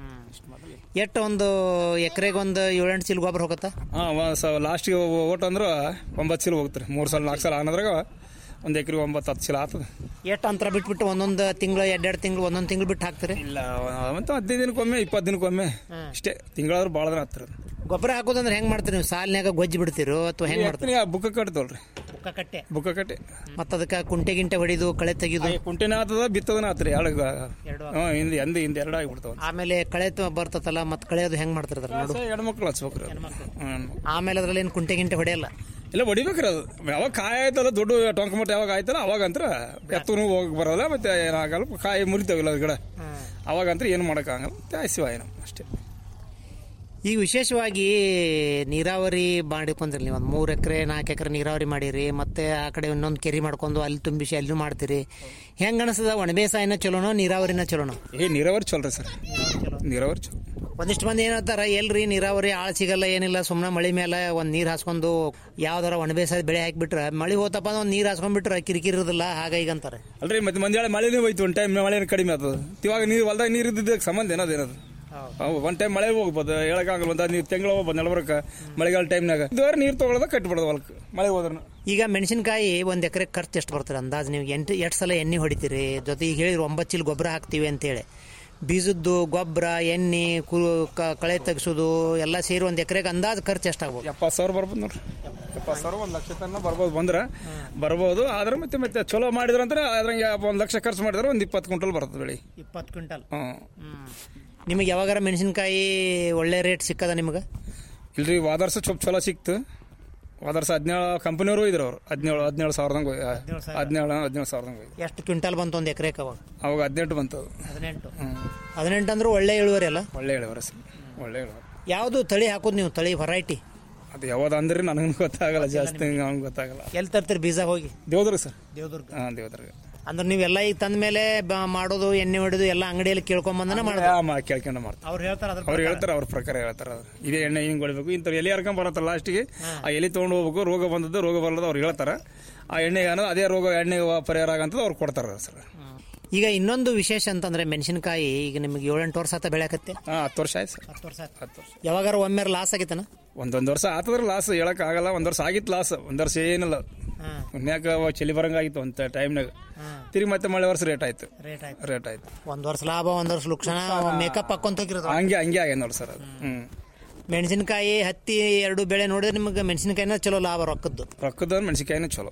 ಎಷ್ಟು ಒಂದು ಎಕರೆಗೆ ಒಂದು ಏಳೆಂಟು ಚೀಲ ಗೊಬ್ಬರ ಹೋಗುತ್ತಾ ಹಾಂ ಲಾಸ್ಟಿಗೆ ಓಟ್ ಅಂದ್ರೆ ಒಂಬತ್ತು ಚೀಲ ಹೋಗ್ತಾರೆ ಮೂರು ಸಲ ನಾಲ್ಕು ಸಲ ಅನ್ನೋದ್ರಾಗ ಒಂದು ಎಕರೆ ಒಂಬತ್ತು ಹತ್ತು ಚೀಲ ಆಗ್ತದೆ ಎಷ್ಟು ಅಂತರ ಬಿಟ್ಬಿಟ್ಟು ಒಂದೊಂದು ತಿಂಗಳು ಎರಡೆರಡು ತಿಂಗಳು ಒಂದೊಂದು ತಿಂಗಳು ಬಿಟ್ಟು ಹಾಕ್ತೀರಿ ಇಲ್ಲ ಮತ್ತೆ ಹದಿನೈದು ದಿನಕ್ಕೊಮ್ಮೆ ಇಪ್ಪತ್ತು ದಿನಕ್ಕೊಮ್ಮೆ ಇಷ್ಟೇ ತಿಂಗಳಾದ್ರೂ ಭಾಳ ದಿನ ಆಗ್ತಿರೋದು ಗೊಬ್ಬರ ಹಾಕೋದಂದ್ರೆ ಹೆಂಗ್ ಮಾಡ್ತೀರಿ ನೀವು ಸಾಲಿನಾಗ ಗೊಜ್ಜಿ ಬಿಡ್ತೀರೋ ಅಥವಾ ಹೆಂಗ್ ಮಾಡ್ತೀರಿ ಬುಕ್ಕ ಕಟ್ತವಲ್ರಿ ಬುಕ್ಕ ಕಟ್ಟೆ ಬುಕ್ಕ ಕಟ್ಟಿ ಮತ್ತ ಅದಕ್ಕೆ ಕುಂಟೆ ಗಿಂಟೆ ಹೊಡಿದು ಕಳೆ ತೆಗಿದು ಕುಂಟೆನ ಆತದ ಬಿತ್ತದನ ಆತ್ರಿ ಎರಡು ಹ್ಞೂ ಹಿಂದೆ ಹಿಂದೆ ಹಿಂದೆ ಎರಡು ಆಗಿಬಿಡ್ತಾವ ಆಮೇಲೆ ಕಳೆ ತ- ಬರ್ತತಲ್ಲ ಮತ್ ಕಳೆಯೋದು ಹೆಂಗ್ ಮಾಡ್ತೀರಿ ಅದ್ರ ನಡು ಹೆಣ್ಮಕ್ಳು ಹಚ್ಬೇಕ್ರಿ ಅದು. ಹ್ಮ್. ಆಮೇಲೆ ಅದ್ರಲ್ಲಿ ಏನು ಕುಂಟೆ ಗಿಂಟೆ ಹೊಡೆಯಲ್ಲ ಇಲ್ಲ ಹೊಡಿಬೇಕ್ರಿ ಅದು ಯಾವಾಗ ಕಾಯಿ ಆಯ್ತಲ್ಲ ದೊಡ್ಡ ಟೊಂಕ ಮಟ್ಟ ಯಾವಾಗ ಆಯ್ತಲ್ಲ ಅವಾಗ ಅಂತ್ರ ಎತ್ತೂ ಹೋಗಿ ಬರೋಲ್ಲ ಮತ್ತೆ ಏನಾಗಲ್ಲ ಕಾಯಿ ಮುರಿತಾವಿಲ್ಲ ಗಿಡ ಅವಾಗ ಅಂತ ಏನು ಮಾಡೋಕ್ಕಾಗಲ್ಲ ಮತ್ತೆ ಹಸಿವ ಏನು ಅಷ್ಟೇ ಈಗ ವಿಶೇಷವಾಗಿ ನೀರಾವರಿ ಮಾಡಿಕೊಂಡ್ರಿ ನೀವು ಒಂದು ಮೂರು ಎಕರೆ ನಾಲ್ಕು ಎಕರೆ ನೀರಾವರಿ ಮಾಡಿರಿ ಮತ್ತೆ ಆ ಕಡೆ ಇನ್ನೊಂದು ಕೆರಿ ಮಾಡ್ಕೊಂಡು ಅಲ್ಲಿ ತುಂಬಿಸಿ ಅಲ್ಲೂ ಮಾಡ್ತೀರಿ ಹೆಂಗ್ ಅನಿಸ್ತದ ಒಣ ಬೇಸಾಯನ ಚಲೋನೋ ನೀರಾವರಿನ ಚಲೋನೋ ಏ ನೀರಾವರಿ ಚಲ್ರಿ ಸರ್ ನೀರಾವರಿ ಚಲೋ ಒಂದಿಷ್ಟು ಮಂದಿ ಏನಂತಾರ ಎಲ್ರಿ ನೀರಾವರಿ ಆಳ್ ಸಿಗಲ್ಲ ಏನಿಲ್ಲ ಸುಮ್ಮನೆ ಮಳಿ ಮೇಲೆ ಒಂದ್ ನೀರ್ ಹಾಸ್ಕೊಂಡು ಯಾವ್ದಾರ ಒಣ ಬೇಸಾಯ ಬೆಳೆ ಹಾಕಿಬಿಟ್ರೆ ಮಳಿ ಹೋತಪ್ಪ ಅಂದ್ರೆ ಒಂದ್ ನೀರ್ ಹಾಸ್ಕೊಂಡ್ಬಿಟ್ರೆ ಕಿರಿಕಿರಿ ಇರೋದಿಲ್ಲ ಹಾಗ ಈಗ ಅಂತಾರೆ ಅಲ್ರಿ ಮತ್ತೆ ಮಂದಿ ಮಳೆನೇ ಹೋಯ್ತು ಒಂದು ಟೈಮ್ ಮಳೆ ಕಡಿಮೆ ಆಗ್ತದೆ ಇವಾಗ ನೀರು ಹೊಲ್ದಾಗ ನೀರು ಇದ್ದಿದ್ದಕ್ಕೆ ಸಂಬಂಧ ಏನದು ಏನದು ಒಂದ್ ಟೈಮ್ ಮಳೆ ಹೋಗ್ಬೋದು ಹೇಳಕ್ಕಾಗಲ್ಲ ಒಂದು ನೀರು ತಿಂಗಳು ಹೋಗ್ಬೋದು ನಡಬರ್ಕ ಮಳೆಗಾಲ ಟೈಮ್ನಾಗ ಇದುವರೆ ನೀರು ತಗೊಳ್ಳೋದ ಕಟ್ಬಿಡೋದು ಹೊಲಕ್ಕೆ ಮಳೆ ಹೋದ್ರೆ ಈಗ ಮೆಣಸಿನಕಾಯಿ ಒಂದ್ ಎಕರೆ ಖರ್ಚು ಎಷ್ಟು ಬರ್ತಾರೆ ಅಂದಾಜು ನೀವು ಎಂಟು ಎಷ್ಟು ಸಲ ಎಣ್ಣೆ ಹೊಡಿತೀರಿ ಜೊತೆ ಈಗ ಹೇಳಿದ್ರು ಒಂಬತ್ತು ಚೀಲ ಗೊಬ್ಬರ ಹಾಕ್ತೀವಿ ಅಂತೇಳಿ ಬೀಜದ್ದು ಗೊಬ್ಬರ ಎಣ್ಣೆ ಕು ಕ- ಕಳೆ ತೆಗ್ಸೋದು ಎಲ್ಲ ಸೇರಿ ಒಂದ್ ಎಕರೆಗೆ ಅಂದಾಜು ಖರ್ಚು ಎಷ್ಟಾಗ್ಬೋದು ಎಪ್ಪತ್ತು ಸಾವಿರ ಬರ್ಬೋದು ನೋಡ್ರಿ ಎಪ್ಪತ್ತು ಸಾವಿರ ಒಂದು ಲಕ್ಷ ತನಕ ಬರ್ಬೋದು ಬಂದ್ರೆ ಬರ್ಬೋದು ಆದ್ರೆ ಮತ್ತೆ ಮತ್ತೆ ಚಲೋ ಮಾಡಿದ್ರ ಅಂದ್ರೆ ಅದ್ರಂಗೆ ಒಂದು ಲಕ್ಷ ಖರ್ಚು ಮಾಡಿದ್ರೆ ಒಂದು ಇಪ್ಪತ್ತು ಕ್ವಿಂಟಲ್ ಬರ್ತದೆ ಬೆಳಿ ಇಪ್ಪತ್ತು ಕ್ವಿಂಟಲ್ ಹ್ಞೂ ನಿಮಗೆ ಯಾವಾಗಾರ ಮೆಣಸಿನಕಾಯಿ ಒಳ್ಳೆ ರೇಟ್ ಸಿಕ್ಕದ ನಿಮಗೆ ಇಲ್ರಿ ವಾದರ್ಸ ಸ್ವಲ್ಪ ಚಲೋ ಸಿಕ್ತು ವಾದರ್ಸ ಹದಿನೇಳು ಕಂಪನಿಯವರು ಇದ್ರು ಅವ್ರು ಹದಿನೇಳು ಹದಿನೇಳು ಸಾವಿರದಂಗೆ ಹದಿನೇಳು ಹದಿನೇಳು ಸಾವಿರದಂಗೆ ಹೋಯ್ತು ಎಷ್ಟು ಕ್ವಿಂಟಲ್ ಬಂತು ಒಂದು ಎಕರೆಗೆ ಅವಾಗ ಅವಾಗ ಹದಿನೆಂಟು ಬಂತು ಅದು. ಹದಿನೆಂಟು ಹ್ಞೂ ಹದಿನೆಂಟು ಅಂದ್ರೆ ಒಳ್ಳೆ ಇಳುವರಿ ಅಲ್ಲ ಒಳ್ಳೆ ಇಳುವರಿ ಸರ್ ಒಳ್ಳೆ ಇಳುವರಿ ಯಾವುದು ತಳಿ ಹಾಕೋದು ನೀವು ತಳಿ ವೆರೈಟಿ ಅದು ಯಾವ್ದು ಅಂದ್ರೆ ನನಗೂ ಗೊತ್ತಾಗಲ್ಲ ಜಾಸ್ತಿ ಅವ್ನಿಗೆ ಗೊತ್ತಾಗಲ್ಲ ಎಲ್ಲಿ ತರ್ತೀರಿ ಬೀಜ ಹೋಗಿ ದೇವದುರ್ಗ ಸರ್ ದೇವದುರ್ಗ ಹಾಂ ದೇವದುರ್ಗ ಅಂದ್ರೆ ನೀವೆಲ್ಲ ಈಗ ತಂದ ಮೇಲೆ ಮಾಡೋದು ಎಣ್ಣೆ ಹೊಡೆದು ಎಲ್ಲ ಅಂಗಡಿಯಲ್ಲಿ ಕೇಳ್ಕೊಂಬಂದನ ಮಾಡೋದು ಆ, ಮಾ- ಕೇಳ್ಕೊಂಡು ಮಾಡ್ತಾರೆ ಅವ್ರು ಹೇಳ್ತಾರೆ ಅದ್ರ ಅವ್ರು ಹೇಳ್ತಾರೆ ಅವ್ರ ಪ್ರಕಾರ ಹೇಳ್ತಾರೆ ಅದು ಇದೇ ಎಣ್ಣೆ ಹಿಂಗೆ ಹೊಡಿಬೇಕು ಇಂಥ ಎಲೆ ಹರ್ಕೊಂಡ್ ಬರತ್ತೆ ಲಾಸ್ಟಿಗೆ ಆ ಎಲೆ ತೊಗೊಂಡು ಹೋಗ್ಬೇಕು ರೋಗ ಬಂದದ್ದು ರೋಗ ಬರಲ್ಲದು ಅವ್ರು ಹೇಳ್ತಾರೆ ಆ ಎಣ್ಣೆ ಅನ್ನೋದು ಅದೇ ರೋಗ ಎಣ್ಣೆ ಪರಿಹಾರ ಆಗಂತದ್ದು ಅವ್ರು ಕೊಡ್ತಾರೆ ಸರ್ ಈಗ ಇನ್ನೊಂದು ವಿಶೇಷ ಅಂತಂದ್ರೆ ಮೆಣಸಿನಕಾಯಿ ಈಗ ನಿಮ್ಗೆ ಏಳೆಂಟು ವರ್ಷ ಆತ ಬೆಳೆಯಕತ್ತೆ ಹಾಂ ಹತ್ತು ವರ್ಷ ಆಯ್ತು ಸರ್ ಹತ್ತು ವರ್ಷ ಆಯ್ತು ಹತ್ತು ವರ್ಷ ಯಾವಾಗಾರ ಒಮ್ಮೆ ಲಾಸ್ ಆಗೈತನ ಒಂದೊಂದು ವರ್ಷ ಆತದ್ರ ಲಾಸ್ ಹೇಳಕ್ ಆಗಲ್ಲ ಒಂದ್ ವರ್ಷ ಆಗಿತ್ತು ಲಾಸ್ ಒಂದ್ ವರ್ಷ ಏನಿಲ್ಲ ಉನ್ಯಾಕ ಚಳಿ ಬರಂಗ ಆಗಿತ್ತು ಅಂತ ಟೈಮ್ನಾಗ ತಿರುಗಿ ಮತ್ತೆ ಮಳೆ ವರ್ಷ ರೇಟ್ ಆಯ್ತು ರೇಟ್ ಆಯ್ತು ರೇಟ್ ಆಯ್ತು ಒಂದ್ ವರ್ಷ ಲಾಭ ಒಂದ್ ವರ್ಷ ಲುಕ್ಷಣ ಮೇಕಪ್ ಹಾಕೊಂತ ಹೋಗಿರೋದು ಹಂಗೆ ಹಂಗೆ ಆಗ್ಯದ ನೋಡಿ ಸರ್ ಅದು ಹ್ಮ್ ಮೆಣಸಿನಕಾಯಿ ಹತ್ತಿ ಎರಡು ಬೆಳೆ ನೋಡಿದ್ರೆ ನಿಮ್ಗೆ ಮೆಣಸಿನಕಾಯಿನ ಚಲೋ ಲಾಭ ರೊಕ್ಕದ್ದು ರೊಕ್ಕದ ಮೆಣಸಿಕಾಯಿನೂ ಚಲೋ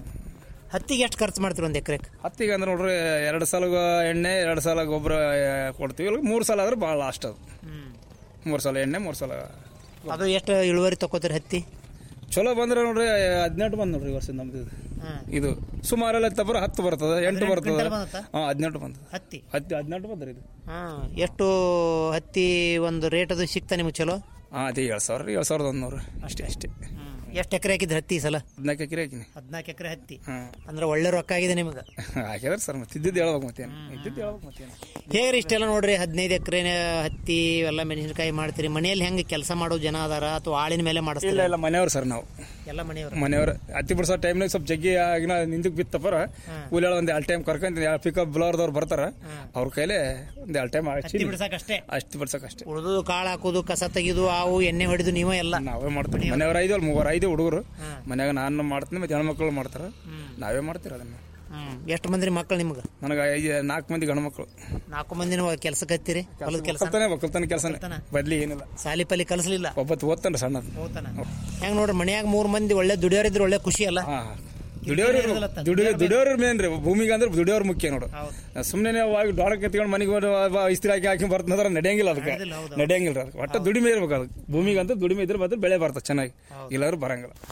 ಹತ್ತಿಗೆ ಎಷ್ಟು ಖರ್ಚು ಮಾಡ್ತೀರಿ ಒಂದು ಎಕರೆಗೆ ಹತ್ತಿಗೆ ಅಂದ್ರೆ ನೋಡ್ರಿ ಎರಡು ಸಲ ಎಣ್ಣೆ ಎರಡು ಸಲ ಗೊಬ್ಬರ ಕೊಡ್ತೀವಿ ಇಲ್ಲ ಮೂರು ಸಲ ಆದ್ರೆ ಭಾಳ ಲಾಸ್ಟ್ ಅದು ಮೂರು ಸಲ ಎಣ್ಣೆ ಮೂರು ಸಲ ಅದು ಎಷ್ಟು ಇಳುವರಿ ತಗೋತೀರಿ ಹತ್ತಿ ಚಲೋ ಬಂದ್ರೆ ನೋಡ್ರಿ ಹದಿನೆಂಟು ಬಂದ್ ನೋಡ್ರಿ ಈ ವರ್ಷ ನಮ್ದು ಇದು. ಇದು ಸುಮಾರೆಲ್ಲ ತಪ್ಪರ ಹತ್ತು ಬರ್ತದೆ ಎಂಟು ಬರ್ತದೆ ಕ್ವಿಂಟಲ್ ಬಂದತ್ತಾ? ಹಾಂ ಹದಿನೆಂಟು ಬಂತದೆ ಹತ್ತಿ ಹತ್ತಿ ಹದಿನೆಂಟು ಬಂದ್ರಿ ಇದು ಹಾ ಎಷ್ಟು ಹತ್ತಿ ಒಂದು ರೇಟ್ ಅದು ಸಿಗ್ತಾ ನಿಮ್ಗೆ ಚಲೋ ಹಾಂ ಅದೇ ಏಳು ಸಾವಿರ ಏಳು ಸಾವಿರದ ಒಂದು ನೂರು ಅಷ್ಟೇ ಅಷ್ಟೇ ಎಷ್ಟು ಎಕರೆ ಹಾಕಿದ್ರಿ ಹತ್ತಿ ಈ ಸಲ ಹದಿನಾಲ್ಕು ಎಕರೆ ಹಾಕಿನಿ ಹದಿನಾಲ್ಕು ಎಕರೆ ಹತ್ತಿ ಹಾಂ ಅಂದ್ರೆ ಒಳ್ಳೆ ರೊಕ್ಕ ಆಗಿದೆ ನಿಮ್ಗೆ ಹಾಕಿದಾರೆ ಸರ್ ಮತ್ತೆ ಇದ್ದಿದ್ದು ಹೇಳ್ಬೇಕು ಮತ್ತೇನು ಇದ್ದಿದ್ದು ಹೇಳ್ಬೇಕು ಮತ್ತೇನು ಹೇಗ್ರಿ ಇಷ್ಟೆಲ್ಲ ನೋಡ್ರಿ ಹದಿನೈದು ಎಕರೆ ಹತ್ತಿ ಎಲ್ಲ ಮೆಣಸಿನಕಾಯಿ ಮಾಡ್ತೀರಿ ಮನೆಯಲ್ಲಿ ಹೆಂಗೆ ಕೆಲಸ ಮಾಡೋ ಜನ ಅದಾರ ಅಥವಾ ಆಳಿನ ಮೇಲೆ ಇಲ್ಲ ಮಾಡಿಸ್ತೀರಿ ಇಲ್ಲ ಮನೆಯವ್ರು ಸರ್ ನಾವು ಎಲ್ಲ ಮನೆಯವರು ಮನೆಯವ್ರು ಹತ್ತಿ ಬಿಡ್ಸೋ ಟೈಮ್ನಾಗ ಸ್ವಲ್ಪ ಜಗ್ಗಿ ಆಗಿನ ನಿಂದಕ್ಕೆ ಬಿತ್ತಪ್ಪರ ಕೂಲಿ ಒಂದು ಎರಡು ಟೈಮ್ ಕರ್ಕೊಂತ ಪಿಕಪ್ ಬ್ಲೋರ್ದವ್ರು ಬರ್ತಾರ ಅವ್ರ ಕೈಲೇ ಒಂದು ಎರಡು ಟೈಮ್ ಹತ್ತಿ ಬಿಡ್ಸಕ್ಕಷ್ಟೇ ಅಷ್ಟು ಬಿಡ್ಸಕ್ಕಷ್ಟೇ ಉಳಿದು ಕಾಳು ಹಾಕೋದು ಕಸ ತೆಗೆದು ಆವು ಎಣ್ಣೆ ಹೊಡೆದು ನೀವೇ ಎಲ್ಲ ನಾವೇ ಮಾಡ್ತೀವಿ ಮನೆಯವ್ರು ಐದು ಅಲ್ಲಿ ಮೂವರು ಐದು ಹುಡುಗರು ಮನ್ಯಾಗ ನಾನು ಮಾಡ್ತೀನಿ ಮತ್ತೆ ಹೆಣ್ಮಕ್ಳು ಮಾಡ್ತಾರ ನಾವೇ ಮಾಡ್ತೀವಿ ಅದನ್ನ ಹ್ಮ್ ಎಷ್ಟು ಮಂದಿ ಮಕ್ಕಳು ನಿಮ್ಗೆ ನನಗೆ ಐದು ನಾಲ್ಕು ಮಂದಿ ಗಂಡ್ಮಕ್ಳು ನಾಲ್ಕು ಮಂದಿನ ಕೆಲ್ಸಕ್ಕೆ ಹತ್ತೀರಿ ಹೊಲದ ಕೆಲಸ ಒಕ್ಕಲ್ತಾನೆ ಒಕ್ಕಲ್ತಾನೆ ಕೆಲಸನೇ ಬದ್ಲಿ ಏನಿಲ್ಲ ಸಾಲಿ ಪಲಿ ಕಲಿಸ್ಲಿಲ್ಲ ಒಬ್ಬತ್ತು ಓದ್ತಾನೆ ಸಣ್ಣ ಹೆಂಗ್ ನೋಡ್ರಿ ಮನ್ಯಾಗ ಮೂರ್ ಮಂದಿ ಒಳ್ಳೆ ದುಡಿಯೋರಿದ್ರು ಒಳ್ಳೆ ಖುಷಿ ಅಲ್ಲ ದುಡಿಯೋರು ದುಡಿಯೋ ದುಡಿಯೋರು ಮೇನ್ ರೀ ಭೂಮಿಗೆ ಅಂದ್ರೆ ದುಡಿಯೋರು ಮುಖ್ಯ ನೋಡು ಸುಮ್ಮನೆ ಹೋಗಿ ಡಾಳಕ್ಕೆ ಎತ್ಕೊಂಡು ಮನೆಗೆ ಹೋಗಿ ವ- ಇಸ್ತ್ರಿ ಹಾಕಿ ಹಾಕಿ ಬರ್ತಂದ್ರೆ ನಡೆಯಂಗಿಲ್ಲ ಅದಕ್ಕೆ ನಡೆಯಂಗಿಲ್ಲ ರೀ ಅದಕ್ಕೆ ಒಟ್ಟು ದುಡಿಮೆ ಇರ್ಬೇಕು ಅದಕ್ಕೆ ಭೂಮಿಗೆ ಅಂತ ದುಡಿಮೆ ಇದ್ರೆ ಮಾತ್ರ ಬೆಳೆ ಬರ್ತದೆ ಚೆನ್ನಾಗಿ ಇಲ್ಲಾದ್ರೂ ಬರಂಗಿಲ್ಲ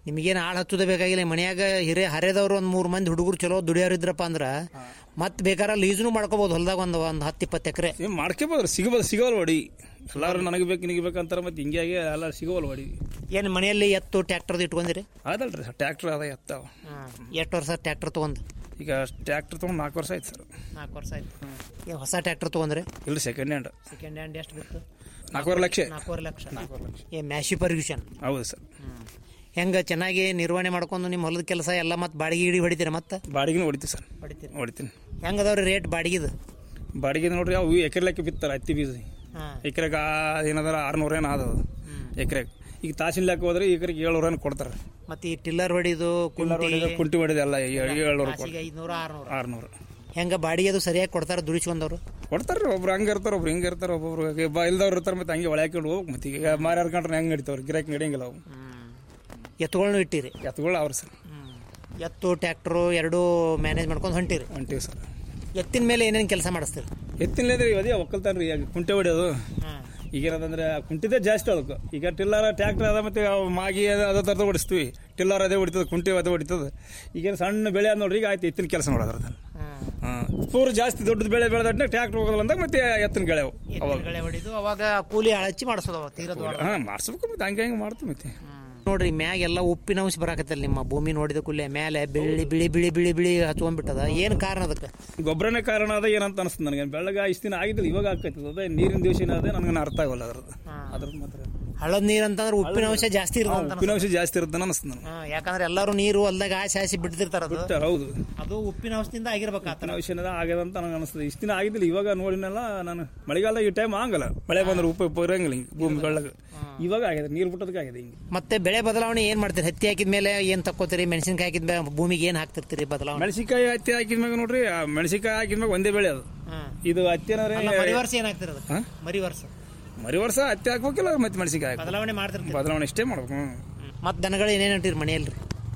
ನಿಮಗೇನು ಆಳು ಹಚ್ಚೋದೇ ಬೇಕಾಗಿಲ್ಲ ಮನ್ಯಾಗ ಹಿರೇ ಹರಿದವ್ರು ಒಂದು ಮೂರು ಮಂದಿ ಹುಡುಗರು ಚಲೋ ದುಡಿಯೋರು ಇದ್ರಪ್ಪ ಅಂದ್ರೆ ಮತ್ತೆ ಬೇಕಾದ್ರೆ ಲೀಸ್ನು ಮಾಡ್ಕೋಬಹುದು ಹೊಲ್ದಾಗ ಒಂದು ಒಂದು ಹತ್ತು ಇಪ್ಪತ್ತು ಎಕರೆ ಏನ್ ಮಾಡ್ಕೋಬೋದು ಸಿಗಬೋದು ಸಿಗೋಲ್ಲ ಹೊಡಿ ಎಲ್ಲಾರು ನನಗೆ ಬೇಕು ನಿನಗೆ ಬೇಕಂತಾರ ಮತ್ತೆ ಹಿಂಗಾಗಿ ಎಲ್ಲ ಸಿಗೋಲ್ಲ ಹೊಡಿ ಏನು ಮನೆಯಲ್ಲಿ ಎತ್ತು ಟ್ಯಾಕ್ಟರ್ದು ಇಟ್ಕೊಂಡಿರಿ ಅದಲ್ರಿ ಟ್ಯಾಕ್ಟರ್ ಅದ ಎತ್ತಾವ ಎಷ್ಟು ವರ್ಷ ಟ್ಯಾಕ್ಟರ್ ತೊಗೊಂಡು ಈಗ ಟ್ಯಾಕ್ಟರ್ ತೊಗೊಂಡು ನಾಲ್ಕು ವರ್ಷ ಆಯ್ತು ಸರ್ ನಾಲ್ಕು ವರ್ಷ ಆಯ್ತು ಏನು ಹೊಸ ಟ್ಯಾಕ್ಟರ್ ತೊಗೊಂಡ್ರೆ ಇಲ್ಲ ಸೆಕೆಂಡ್ ಹ್ಯಾಂಡ್ ಸೆಕೆಂಡ್ ಹ್ಯಾಂಡ್ ಎಷ್ಟು ಬಿತ್ತು ನಾಲ್ಕೂವರೆ ಲಕ್ಷ ನಾಲ್ಕೂವರೆ ಲಕ್ಷ ಏ ಮ್ಯಾಶಿ ಪರ್ಗ್ಯೂಷನ್ ಹೌದು ಸರ್ ಹೆಂಗೆ ಚೆನ್ನಾಗಿ ನಿರ್ವಹಣೆ ಮಾಡ್ಕೊಂಡು ನಿಮ್ಮ ಹೊಲದ ಕೆಲಸ ಎಲ್ಲ ಮತ್ತೆ ಬಾಡಿಗೆ ಗಿಡಿ ಹೊಡಿತೀರ ಮತ್ತೆ ಬಾಡಿಗೆನೂ ಹೊಡಿತೀವಿ ಸರ್ ಹೊಡಿತೀರಿ ಹೊಡಿತೀನಿ ಹೆಂಗೆ ಅದಾವ್ರಿ ರೇಟ್ ಬಾಡಿಗೆದು ಬಾಡಿಗೆ ನೋಡ್ರಿ ಅವು ಎಕರೆ ಲೆಕ್ಕ ಬಿತ್ತಾರೆ ಹತ್ತಿ ಬೀಜ ಹಾಂ ಎಕರೆಗೆ ಏನದಾರ ಆರ್ನೂರ ಏನೋ ಆದವು ಎಕರೆಗೆ ಈಗ ತಾಸಿನ ಲೆಕ್ಕ ಹೋದ್ರೆ ಎಕರೆಗೆ ಏಳ್ನೂರ ಏನೋ ಕೊಡ್ತಾರೆ ಮತ್ತೆ ಈ ಟಿಲ್ಲರ್ ಹೊಡಿದು ಕುಂಟಿ ಕುಂಟಿ ಕುಂಟಿ ಹೊಡೆದು ಎಲ್ಲ ಏಳ್ನೂರು ತಾಸಿಗೆ ಐದ್ನೂರ ಆರ್ನೂರ ಆರ್ನೂರು ಹೆಂಗೆ ಬಾಡಿಗೆ ಅದು ಸರಿಯಾಗಿ ಕೊಡ್ತಾರೆ ದುಡಿಸ್ಕೊಂಡವ್ರು ಕೊಡ್ತಾರೆ ರೀ ಒಬ್ರು ಹಂಗೆ ಇರ್ತಾರೆ ಒಬ್ರು ಹಿಂಗೆ ಇರ್ತಾರೆ ಒಬ್ಬೊಬ್ರು ಬಾ ಇಲ್ದವ್ರು ಇರ್ತಾರೆ ಮತ್ತೆ ಹಂಗೆ ಒಳ ಹಾಕೊಂಡು ಹೋಗಿ ಮತ್ತೆ ಈಗ ಮಾರಿ ಹರ್ಕೊಂಡ್ರೆ ಹೆಂಗೆ ನಡೀತಾವ್ರಿ ಗಿರಾಕಿ ನಡೆಯಂಗಿಲ್ಲ ಅವು ಎತ್ತುಗಳನ್ನೂ ಇಟ್ಟಿರಿ ಎತ್ತುಗಳು ಅವ್ರು ಸರ್ ಎತ್ತು ಟ್ಯಾಕ್ಟ್ರು ಎರಡೂ ಮ್ಯಾನೇಜ್ ಮಾಡ್ಕೊಂಡು ಹೊಂಟಿರಿ ಹೊಂಟೀವಿ ಸರ್ ಎತ್ತಿನ ಮೇಲೆ ಏನೇನು ಕೆಲಸ ಮಾಡಿಸ್ತೀರಿ ಎತ್ತಿನಲೇದ್ರಿ ಅದೇ ಒಕ್ಕಲ್ತಾನ ರೀ ಕುಂಟೆ ಹೊಡೆಯೋದು ಈಗೇನದಂದ್ರೆ ಕುಂಟಿದೇ ಜಾಸ್ತಿ ಅದಕ್ಕೆ ಈಗ ಟಿಲ್ಲರ್ ಟ್ಯಾಕ್ಟರ್ ಅದ ಮತ್ತೆ ಅವು ಮಾಗಿ ಅದ ಅದೇ ಥರದ ಹೊಡಿಸ್ತೀವಿ ಟಿಲ್ಲರ್ ಅದೇ ಹೊಡಿತದೆ ಕುಂಟೆ ಅದೇ ಹೊಡಿತದೆ ಈಗೇನು ಸಣ್ಣ ಬೆಳೆ ಅದ್ ನೋಡ್ರಿ ಈಗ ಆಯ್ತು ಎತ್ತಿನ ಕೆಲಸ ಮಾಡೋದ್ರ ಹಾಂ ಪೂರ ಜಾಸ್ತಿ ದೊಡ್ಡದು ಬೆಳೆ ಬೆಳೆದ್ರೆ ಟ್ಯಾಕ್ಟರ್ ಹೋಗೋದು ಅಂದಾಗ ಮತ್ತೆ ಎತ್ತಿನ ಗೆಳೆವು ಅವಾಗ ಎತ್ತಿನಗಳೇ ಹೊಡಿದು ಅವಾಗ ಕೂಲಿ ಹಚ್ಚಿ ಮಾಡಿಸೋದು ಅವ ತೀರದ ಒಳಗೆ. ಹಾಂ ಮಾಡಿಸ್ಬೇಕು ಮತ್ತೆ ಹಂಗೆ ಹಂಗೆ ಮಾಡ್ತೀವಿ ಮತ್ತೆ ನೋಡ್ರಿ ಮ್ಯಾಗ ಎಲ್ಲ ಉಪ್ಪಿನ ಅಂಶ ಬರಾಕತ್ತಲ್ಲ ನಿಮ್ಮ ಭೂಮಿ ನೋಡಿದ ಕೂಡಲೇ ಮೇಲೆ ಬಿಳಿ ಬಿಳಿ ಬಿಳಿ ಬಿಳಿ ಬಿಳಿ ಹಚ್ಕೊಂಡ್ಬಿಟ್ಟದ ಏನು ಕಾರಣ ಅದಕ್ಕೆ ಗೊಬ್ಬರನೇ ಕಾರಣ ಅದ ಏನಂತ ಅನಿಸ್ತದೆ ನನಗೆ ಬೆಳಗ್ಗೆ ಇಷ್ಟು ದಿನ ಆಗಿದ್ದಿಲ್ಲ ಇವಾಗ ಆಗ್ತೈತದ ಅದೇ ನೀರಿನ ದಿವಸ ಅದೇ ನನಗೆ ಅರ್ಥ ಆಗಲ್ಲ ಅದ್ರದ್ದು ಅದ್ರದ್ದು ಮಾತ್ರ ಹಳ್ಳದ ನೀರು ಅಂತಂದ್ರೆ ಉಪ್ಪಿನ ಅಂಶ ಜಾಸ್ತಿ ಹಾ, ಇರ್ತದೆ ಉಪ್ಪಿನ ಅಂಶ ಜಾಸ್ತಿ ಇರುತ್ತೆ ಅನಿಸ್ತದೆ ನನಗೆ ಯಾಕಂದ್ರೆ ಎಲ್ಲರೂ ನೀರು ಹೊಲ್ದಾಗ ಆಸೆ ಆಸೆ ಬಿಡ್ತಿರ್ತಾರ ಅದು ಬಿಟ್ಟಾರ, ಹೌದು ಅದು ಉಪ್ಪಿನ ಅಂಶದಿಂದ ಆಗಿರ್ಬೇಕು ಆತರ ಉಪ್ಪಿನ ಅಂಶ ಆಗ್ಯದ ಅಂತ ನನಗೆ ಅನಿಸ್ತದೆ ಇಷ್ಟು ದಿನ ಆಗಿದ್ದಿಲ್ಲ ಇವಾಗ ನೋಡಿನಲ್ಲ ನಾನು ಮಳೆಗಾಲದಾಗ ಈ ಟೈಮ್ ಆಗಲ್ಲ ಮಳೆ ಬಂದ್ರೆ ಉಪ್ಪು ಉಪ್ಪು ಇರಂಗಿಲ್ಲ ಹಿಂಗೆ ಭೂಮಿ ಬೆಳ್ಳಗೆ ಇವಾಗ ಆಗಿದೆ ನೀರು ಬಿಟ್ಟದಕ್ಕೆ ಆಗಿದೆ ಹಿಂಗೆ ಮತ್ತೆ ಬೆಳೆ ಬದಲಾವಣೆ ಏನ್ ಮಾಡ್ತೀರಿ ಹತ್ತಿ ಹಾಕಿದ ಮೇಲೆ ಏನ್ ತಕ್ಕೋತೀರಿ ಮೆಣಸಿನಕಾಯಿ ಹಾಕಿದ ಮೇಲೆ ಭೂಮಿಗೆ ಏನ್ ಹಾಕ್ತಿರ್ತೀರಿ ಬದಲಾವಣೆ ಮೆಣಸಿಕಾಯಿ ಹತ್ತಿ ಹಾಕಿದ್ಮ್ಯಾಗ ನೋಡ್ರಿ ಆ ಮೆಣಸಿಕಾಯಿ ಹಾಕಿದ್ಮ್ಯಾಗ ಒಂದೇ ಬೆಳೆ ಅದು ಇದು ಹತ್ತಿ ಅಲ್ಲ, ಮರಿ ಏನಾದ್ರೆ ವರ್ಷ ಏನ್ ಹಾಕ್ತಿರೋದು ಹಾ? ಮರಿ ವರ್ಷ ಮರಿ ವರ್ಷ ಹತ್ತಿ ಹಾಕ್ಬೇಕಿಲ್ಲ ಮತ್ತೆ ಮೆಣಸಿಕಾಯಿ ಹಾಕ್ಬೇಕು ಬದಲಾವಣೆ ಮಾಡ್ತಿರ್ತೀರಿ ಬದಲಾವಣೆ ಇಷ್ಟೇ ಮಾಡ್ಬೇಕು ಹ್ಮ್. ಮತ್ತೆ ದನಗಳು ಏನೇನ್ ಹೊಂಟಿರಿ ಮನೆಯಲ್ರಿ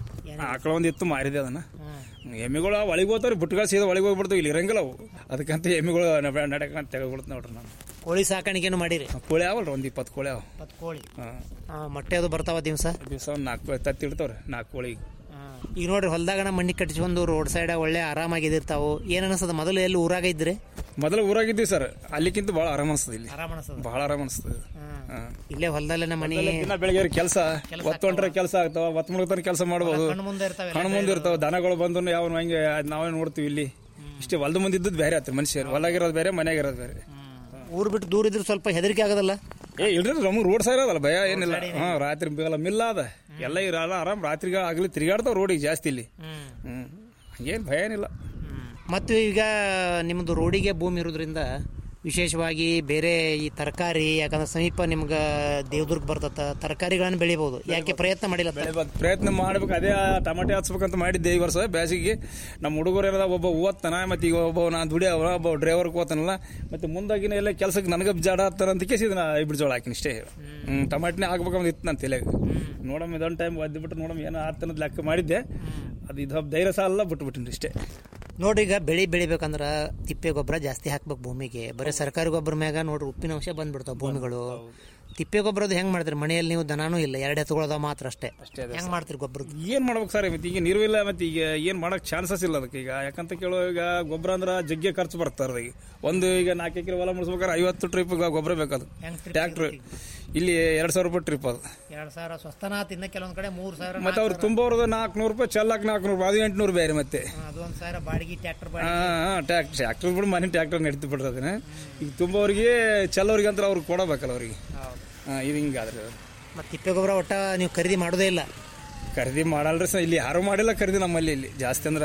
ಆಕಳ ಒಂದು ಎತ್ತು ಮಾರಿದೆ ಅದನ್ನ ಎಮ್ಮೆಗಳು ಒಳಗೆ ಹೋಗ್ತಾವ್ರಿ ಬುಟ್ಗಳು ಸೀದಾ ಒಳಗೆ ಹೋಗ್ಬಿಡ್ತಾವೆ ಇಲ್ಲಿ ಇರಂಗಿಲ್ಲ ಅವು ಅದಕ್ಕಂತ ಎಮ್ಮೆಗಳು ನಡಕಂತ ತೆಗೆದ್ಬಿಡ್ತು ನೋಡ್ರಿ ನಾನು ಕೋಳಿ ಸಾಕಾಣಿಕೆನು ಮಾಡಿರಿ ಕೋಳಿ ಅವಲ್ರಿ ಒಂದು ಇಪ್ಪತ್ತು ಕೋಳಿ ಅವ ಇಪ್ಪತ್ತು ಕೋಳಿ ಹಾಂ ಆ, ಮೊಟ್ಟೆ ಅದು ಬರ್ತಾವ ದಿವಸ ದಿವಸ ಒಂದು ನಾಲ್ಕು ತತ್ತಿ ಇಡ್ತಾವ್ರಿ ನಾಲ್ಕು ಕೋಳಿ ಈಗ ನೋಡ್ರಿ ಹೊಲ್ದಾಗಣ ಮಣ್ಣಿ ಕಟ್ಟಿಸ್ಕೊಂಡು ರೋಡ್ ಸೈಡ್ ಒಳ್ಳೆ ಆರಾಮಾಗಿದ್ದಿರ್ತಾವು ಏನ್ ಅನಿಸ್ತದ ಮೊದಲು ಎಲ್ಲಿ ಊರಾಗ ಇದ್ರಿ ಮೊದಲು ಊರಾಗಿದ್ದೀವಿ ಸರ್ ಅಲ್ಲಿಕ್ಕಿಂತ ಭಾಳ ಆರಾಮ ಅನಿಸ್ತದೆ ಇಲ್ಲಿ ಆರಾಮ ಅನಿಸ್ತದ ಭಾಳ ಆರಾಮ ಅನಿಸ್ತದೆ ಹಾಂ ಇಲ್ಲೇ ಹೊಲದಲ್ಲೇ ನಮ್ಮ ಮನೆ ದಿನ ಬೆಳಗ್ಗೆ ಕೆಲಸ ಒತ್ತು ಹೊಂಟ್ರೆ ಕೆಲಸ ಆಗ್ತಾವ ಒತ್ತು ಮುಳುಗ್ತಾನೆ ಕೆಲಸ ಮಾಡ್ಬೋದು ಕಣ್ಣು ಮುಂದೆ ಇರ್ತಾವೆ ಕಣ್ಣು ಮುಂದೆ ಇರ್ತಾವ ದನಗಳು ಬಂದು ಯಾವ ಹಂಗೆ ಅದ್ ನಾವೇ ನೋಡ್ತೀವಿ ಇಲ್ಲಿ ಇಷ್ಟೇ ಹೊಲ್ದ ಮುಂದೆ ಇದ್ದದ್ದು ಬೇರೆ ಆಯ್ತು ಮನುಷ್ಯರು ಹೊಲಾಗಿರೋದು ಬೇರೆ ಮನೆಯಾಗಿರೋದು ಬೇರೆ ಊರ್ ಬಿಟ್ಟು ದೂರ ಇದ್ರೆ ಸ್ವಲ್ಪ ಹೆದರಿಕೆ ಆಗೋದಲ್ಲ ಏ ಇಲ್ರಿ ನಮಗೆ ರೋಡ್ ಸೈಡ್ ಅದಲ್ಲ ಭಯ ಏನಿಲ್ಲ ಹಾ ರಾತ್ರಿ ಬೇಗಲ್ಲ ಮಿಲ್ಲ ಅದ ಎಲ್ಲ ಇರಲ್ಲ ಆರಾಮ್ ರಾತ್ರಿಗೆ ಆಗ್ಲಿ ತಿರುಗಾಡ್ತಾವ ರೋಡಿಗೆ ಜಾಸ್ತಿ ಇಲ್ಲಿ ಹ್ಮ್ ಹಂಗೇನು ಭಯ ಏನಿಲ್ಲ ಮತ್ತು ಈಗ ನಿಮ್ಮದು ರೋಡಿಗೆ ಭೂಮಿ ಇರೋದ್ರಿಂದ ವಿಶೇಷವಾಗಿ ಬೇರೆ ಈ ತರಕಾರಿ ಯಾಕಂದ್ರೆ ಸಮೀಪ ನಿಮ್ಗೆ ದೇವದುರ್ಗ ಬರ್ತದ ತರಕಾರಿಗಳನ್ನು ಬೆಳಿಬಹುದು ಯಾಕೆ ಪ್ರಯತ್ನ ಮಾಡಿಲ್ಲ ಬೆಳಿಬೇಕು ಪ್ರಯತ್ನ ಮಾಡ್ಬೇಕು ಅದೇ ಟಮಾಟೆ ಹಚ್ಬೇಕಂತ ಮಾಡಿದ್ದೆ ಈ ವರ್ಷ ಬೇಸಿಗೆ ನಮ್ಮ ಹುಡುಗರು ಏನದ ಒಬ್ಬ ಓದ್ತಾನ ಮತ್ತೆ ಈಗ ಒಬ್ಬ ನಾನು ದುಡಿಯವ ಒಬ್ಬ ಡ್ರೈವರ್ ಓದ್ತಾನಲ್ಲ ಮತ್ತೆ ಮುಂದಾಗಿನ ಎಲ್ಲ ಕೆಲಸಕ್ಕೆ ನನಗೆ ಜಾಡ ಆಗ್ತಾರ ಅಂತ ಕೇಸಿ ಇದನ್ನ ಹೈಬ್ರಿಡ್ ಜೋಳ ಹಾಕಿನಿ ಇಷ್ಟೇ ಹ್ಮ್ ಟಮಾಟೆನೇ ಹಾಕ್ಬೇಕಂತ ಇತ್ತು ನನ್ನ ತಲೆಗೆ ನೋಡಮ್ ಇದೊಂದು ಟೈಮ್ ಒದ್ದು ಬಿಟ್ಟು ನೋಡಮ್ ಏನೋ ಆತನದ ಲೆಕ್ಕ ಮಾಡಿದ್ದೆ ಅದು ಇದು ಧೈರ್ಯ ಸಾಲ ಬಿಟ್ಬಿಟ್ಟಿನಿ ಇಷ್ಟೇ ನೋಡ್ರಿ ಈಗ ಬೆಳಿ ಬೆಳಿಬೇಕಂದ್ರ ತಿಪ್ಪೆ ಗೊಬ್ಬರ ಜಾಸ್ತಿ ಹಾಕ್ಬೇಕು ಭೂಮಿಗೆ ಬರೀ ಸರ್ಕಾರಿ ಗೊಬ್ಬರ ಮ್ಯಾಗ ನೋಡ್ರಿ ಉಪ್ಪಿನ ಅಂಶ ಬಂದ್ಬಿಡ್ತಾವ ಭೂಮಿಗಳು ತಿಪ್ಪೆ ಗೊಬ್ಬರದ್ದು ಹೆಂಗ್ ಮಾಡ್ತೀರಿ ಮನೆಯಲ್ಲಿ ನೀವು ದನಾನೂ ಇಲ್ಲ ಎರಡು ಎತ್ತುಗಳದ ಮಾತ್ರ ಅಷ್ಟೇ ಹೆಂಗ್ ಮಾಡ್ತೀರಿ ಗೊಬ್ಬರದ್ದು ಏನ್ ಮಾಡ್ಬೇಕು ಸರ್ ಮತ್ತೆ ಈಗ ನೀರು ಇಲ್ಲ ಮತ್ತೆ ಈಗ ಏನ್ ಮಾಡಕ್ ಚಾನ್ಸಸ್ ಇಲ್ಲ ಅದಕ್ಕೆ ಈಗ ಯಾಕಂತ ಕೇಳೋ ಈಗ ಗೊಬ್ಬರ ಅಂದ್ರ ಜಗ್ಗೆ ಖರ್ಚು ಬರ್ತಾರ ಈಗ ಒಂದು ಈಗ ನಾಲ್ಕು ಎಕರೆ ಹೊಲ ಮುಡಿಸ್ಬೇಕಾದ್ರೆ ಐವತ್ತು ಟ್ರಿಪ್ ಗೊಬ್ಬರ ಬೇಕದು ಟ್ರ್ಯಾಕ್ಟರ್ ಇಲ್ಲಿ ಎರಡ್ ಸಾವಿರ ರೂಪಾಯಿ ಟ್ರಿಪ್ ಅದು ಎರಡ್ ಸಾವಿರ ಸ್ವಸ್ಥನ ತಿನ್ನ ಕೆಲವೊಂದ್ ಕಡೆ ಮೂರ್ ಸಾವಿರ ಮತ್ತೆ ಅವ್ರು ತುಂಬೋರ್ದು ನಾಲ್ಕುನೂರು ರೂಪಾಯಿ ಚೆಲ್ಲಾಕ್ ನಾಲ್ಕುನೂರು ರೂಪಾಯಿ ಅದು ಎಂಟುನೂರು ಬೇರೆ ಮತ್ತೆ ಅದೊಂದ್ ಸಾವಿರ ಬಾಡಿಗೆ ಟ್ರ್ಯಾಕ್ಟರ್ ಹಾ ಟ್ರ್ಯಾಕ್ಟರ್ ಟ್ರ್ಯಾಕ್ಟರ್ ಬಿಡು ಮನೆ ಟ್ರ್ಯಾಕ್ಟರ್ ನಡೀತು ಬಿಡ್ರಿ ಅದನ್ನ ಈಗ ತುಂಬೋರಿಗೆ ಚೆಲ್ಲೋರಿಗೆ ಅಂತ ಅವ್ರಿಗೆ ಕೊಡಬೇಕಲ್ಲ ಅವ್ರಿಗೆ ಹಾ ಇದು ಹಿಂಗಾದ್ರೆ ಮತ್ತೆ ತಿಪ್ಪೆ ಗೊಬ್ಬರ ಒಟ್ಟ ನೀವು ಖರೀದಿ ಮಾಡೋದೇ ಇಲ್ಲ ಖರೀದಿ ಮಾಡಲ್ರಿ ಸರ್ ಇಲ್ಲಿ ಯಾರು ಮಾಡಿಲ್ಲ ಖರೀದಿ ನಮ್ಮಲ್ಲಿ ಇಲ್ಲಿ ಜಾಸ್ತಿ ಅಂದ್ರೆ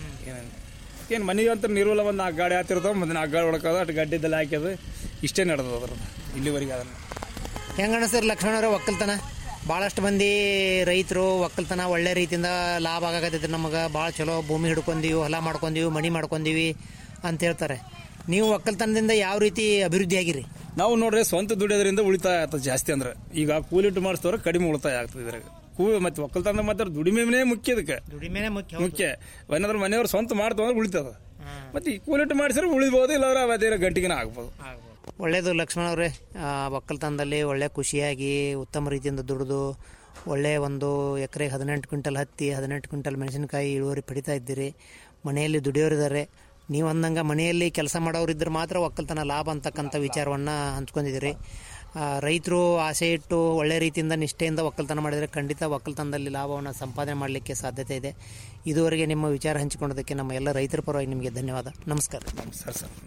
ಏನು ಮನೆಗೆ ಅಂತ ನೀರುಲ್ಲ ಒಂದು ನಾಲ್ಕು ಗಾಡಿ ಹಾತಿರ್ತಾವ ಮತ್ತೆ ನಾಲ್ಕು ಗಾಡಿ ಹೊಡ್ಕೋದು ಅಷ್ಟು ಗಡ್ಡಿದ್ದೆಲ್ಲ ಹಾಕ್ಯೋದು ಇಷ್ಟೇ ನಡೆದು ಅದ್ರದ್ದು ಇಲ್ಲಿವರೆಗೆ ಅದನ್ನು ಹೆಂಗ ಅನಿಸ್ತಾರೆ ಲಕ್ಷ್ಮಣವ್ರೆ ಒಕ್ಕಲ್ತನ ಭಾಳಷ್ಟು ಮಂದಿ ರೈತರು ಒಕ್ಕಲ್ತನ ಒಳ್ಳೆ ರೀತಿಯಿಂದ ಲಾಭ ಆಗಕತ್ತೈತಿ ನಮಗೆ ಭಾಳ ಚಲೋ ಭೂಮಿ ಹಿಡ್ಕೊಂಡೀವಿ ಹೊಲ ಮಾಡ್ಕೊಂಡೀವಿ ಮನಿ ಮಾಡ್ಕೊಂಡೀವಿ ಅಂತ ಹೇಳ್ತಾರೆ ನೀವು ಒಕ್ಕಲ್ತನದಿಂದ ಯಾವ ರೀತಿ ಅಭಿವೃದ್ಧಿ ಆಗಿರಿ ನಾವು ನೋಡ್ರಿ ಸ್ವಂತ ದುಡಿಯೋದ್ರಿಂದ ಉಳಿತಾಯ ಆಗ್ತದೆ ಜಾಸ್ತಿ ಅಂದ್ರೆ ಈಗ ಕೂಲಿಟ್ಟು ಮಾಡಿಸ್ತವ್ರೆ ಕಡಿಮೆ ಉಳಿತಾಯ ಆಗ್ತದೆ ಇದ್ರಾಗ ಕೂ ಮತ್ತೆ ಒಕ್ಕಲ್ತನ ಮಾತ್ರ ದುಡಿಮೆನೇ ಮುಖ್ಯ ಇದಕ್ಕೆ ದುಡಿಮೆನೆ ಮುಖ್ಯ ಮುಖ್ಯ ಏನಾದ್ರೆ ಮನೆಯವ್ರು ಸ್ವಂತ ಮಾಡ್ತಾವ ಅಂದ್ರೆ ಉಳಿತದ ಮತ್ತೆ ಈ ಕೂಲಿಟ್ಟು ಮಾಡಿಸಿದ್ರೆ ಉಳಿಬೋದು ಇಲ್ಲಾಂದ್ರೆ ಅದೇ ಗಂಟಿಗೆನ ಆಗ್ಬೋದು ಒಳ್ಳೇದು ಲಕ್ಷ್ಮಣ ಅವರೇ ಒಕ್ಕಲ್ತನದಲ್ಲಿ ಒಳ್ಳೆ ಖುಷಿಯಾಗಿ ಉತ್ತಮ ರೀತಿಯಿಂದ ದುಡಿದು ಒಳ್ಳೆಯ ಒಂದು ಎಕರೆಗೆ ಹದಿನೆಂಟು ಕ್ವಿಂಟಲ್ ಹತ್ತಿ ಹದಿನೆಂಟು ಕ್ವಿಂಟಲ್ ಮೆಣಸಿನಕಾಯಿ ಇಳುವರಿ ಪಡಿತಾ ಇದ್ದೀರಿ ಮನೆಯಲ್ಲಿ ದುಡಿಯೋರಿದ್ದಾರೆ ನೀವು ಅಂದಂಗೆ ಮನೆಯಲ್ಲಿ ಕೆಲಸ ಮಾಡೋರಿದ್ರೆ ಮಾತ್ರ ಒಕ್ಕಲ್ತನ ಲಾಭ ಅಂತಕ್ಕಂಥ ವಿಚಾರವನ್ನು ಹಂಚ್ಕೊಂಡಿದ್ದೀರಿ ರೈತರು ಆಸೆ ಇಟ್ಟು ಒಳ್ಳೆ ರೀತಿಯಿಂದ ನಿಷ್ಠೆಯಿಂದ ಒಕ್ಕಲ್ತನ ಮಾಡಿದರೆ ಖಂಡಿತ ಒಕ್ಕಲ್ತನದಲ್ಲಿ ಲಾಭವನ್ನು ಸಂಪಾದನೆ ಮಾಡಲಿಕ್ಕೆ ಸಾಧ್ಯತೆ ಇದೆ ಇದುವರೆಗೆ ನಿಮ್ಮ ವಿಚಾರ ಹಂಚಿಕೊಂಡದಕ್ಕೆ ನಮ್ಮ ಎಲ್ಲ ರೈತರ ಪರವಾಗಿ ನಿಮಗೆ ಧನ್ಯವಾದ ನಮಸ್ಕಾರ ಸರ್ ಸರ್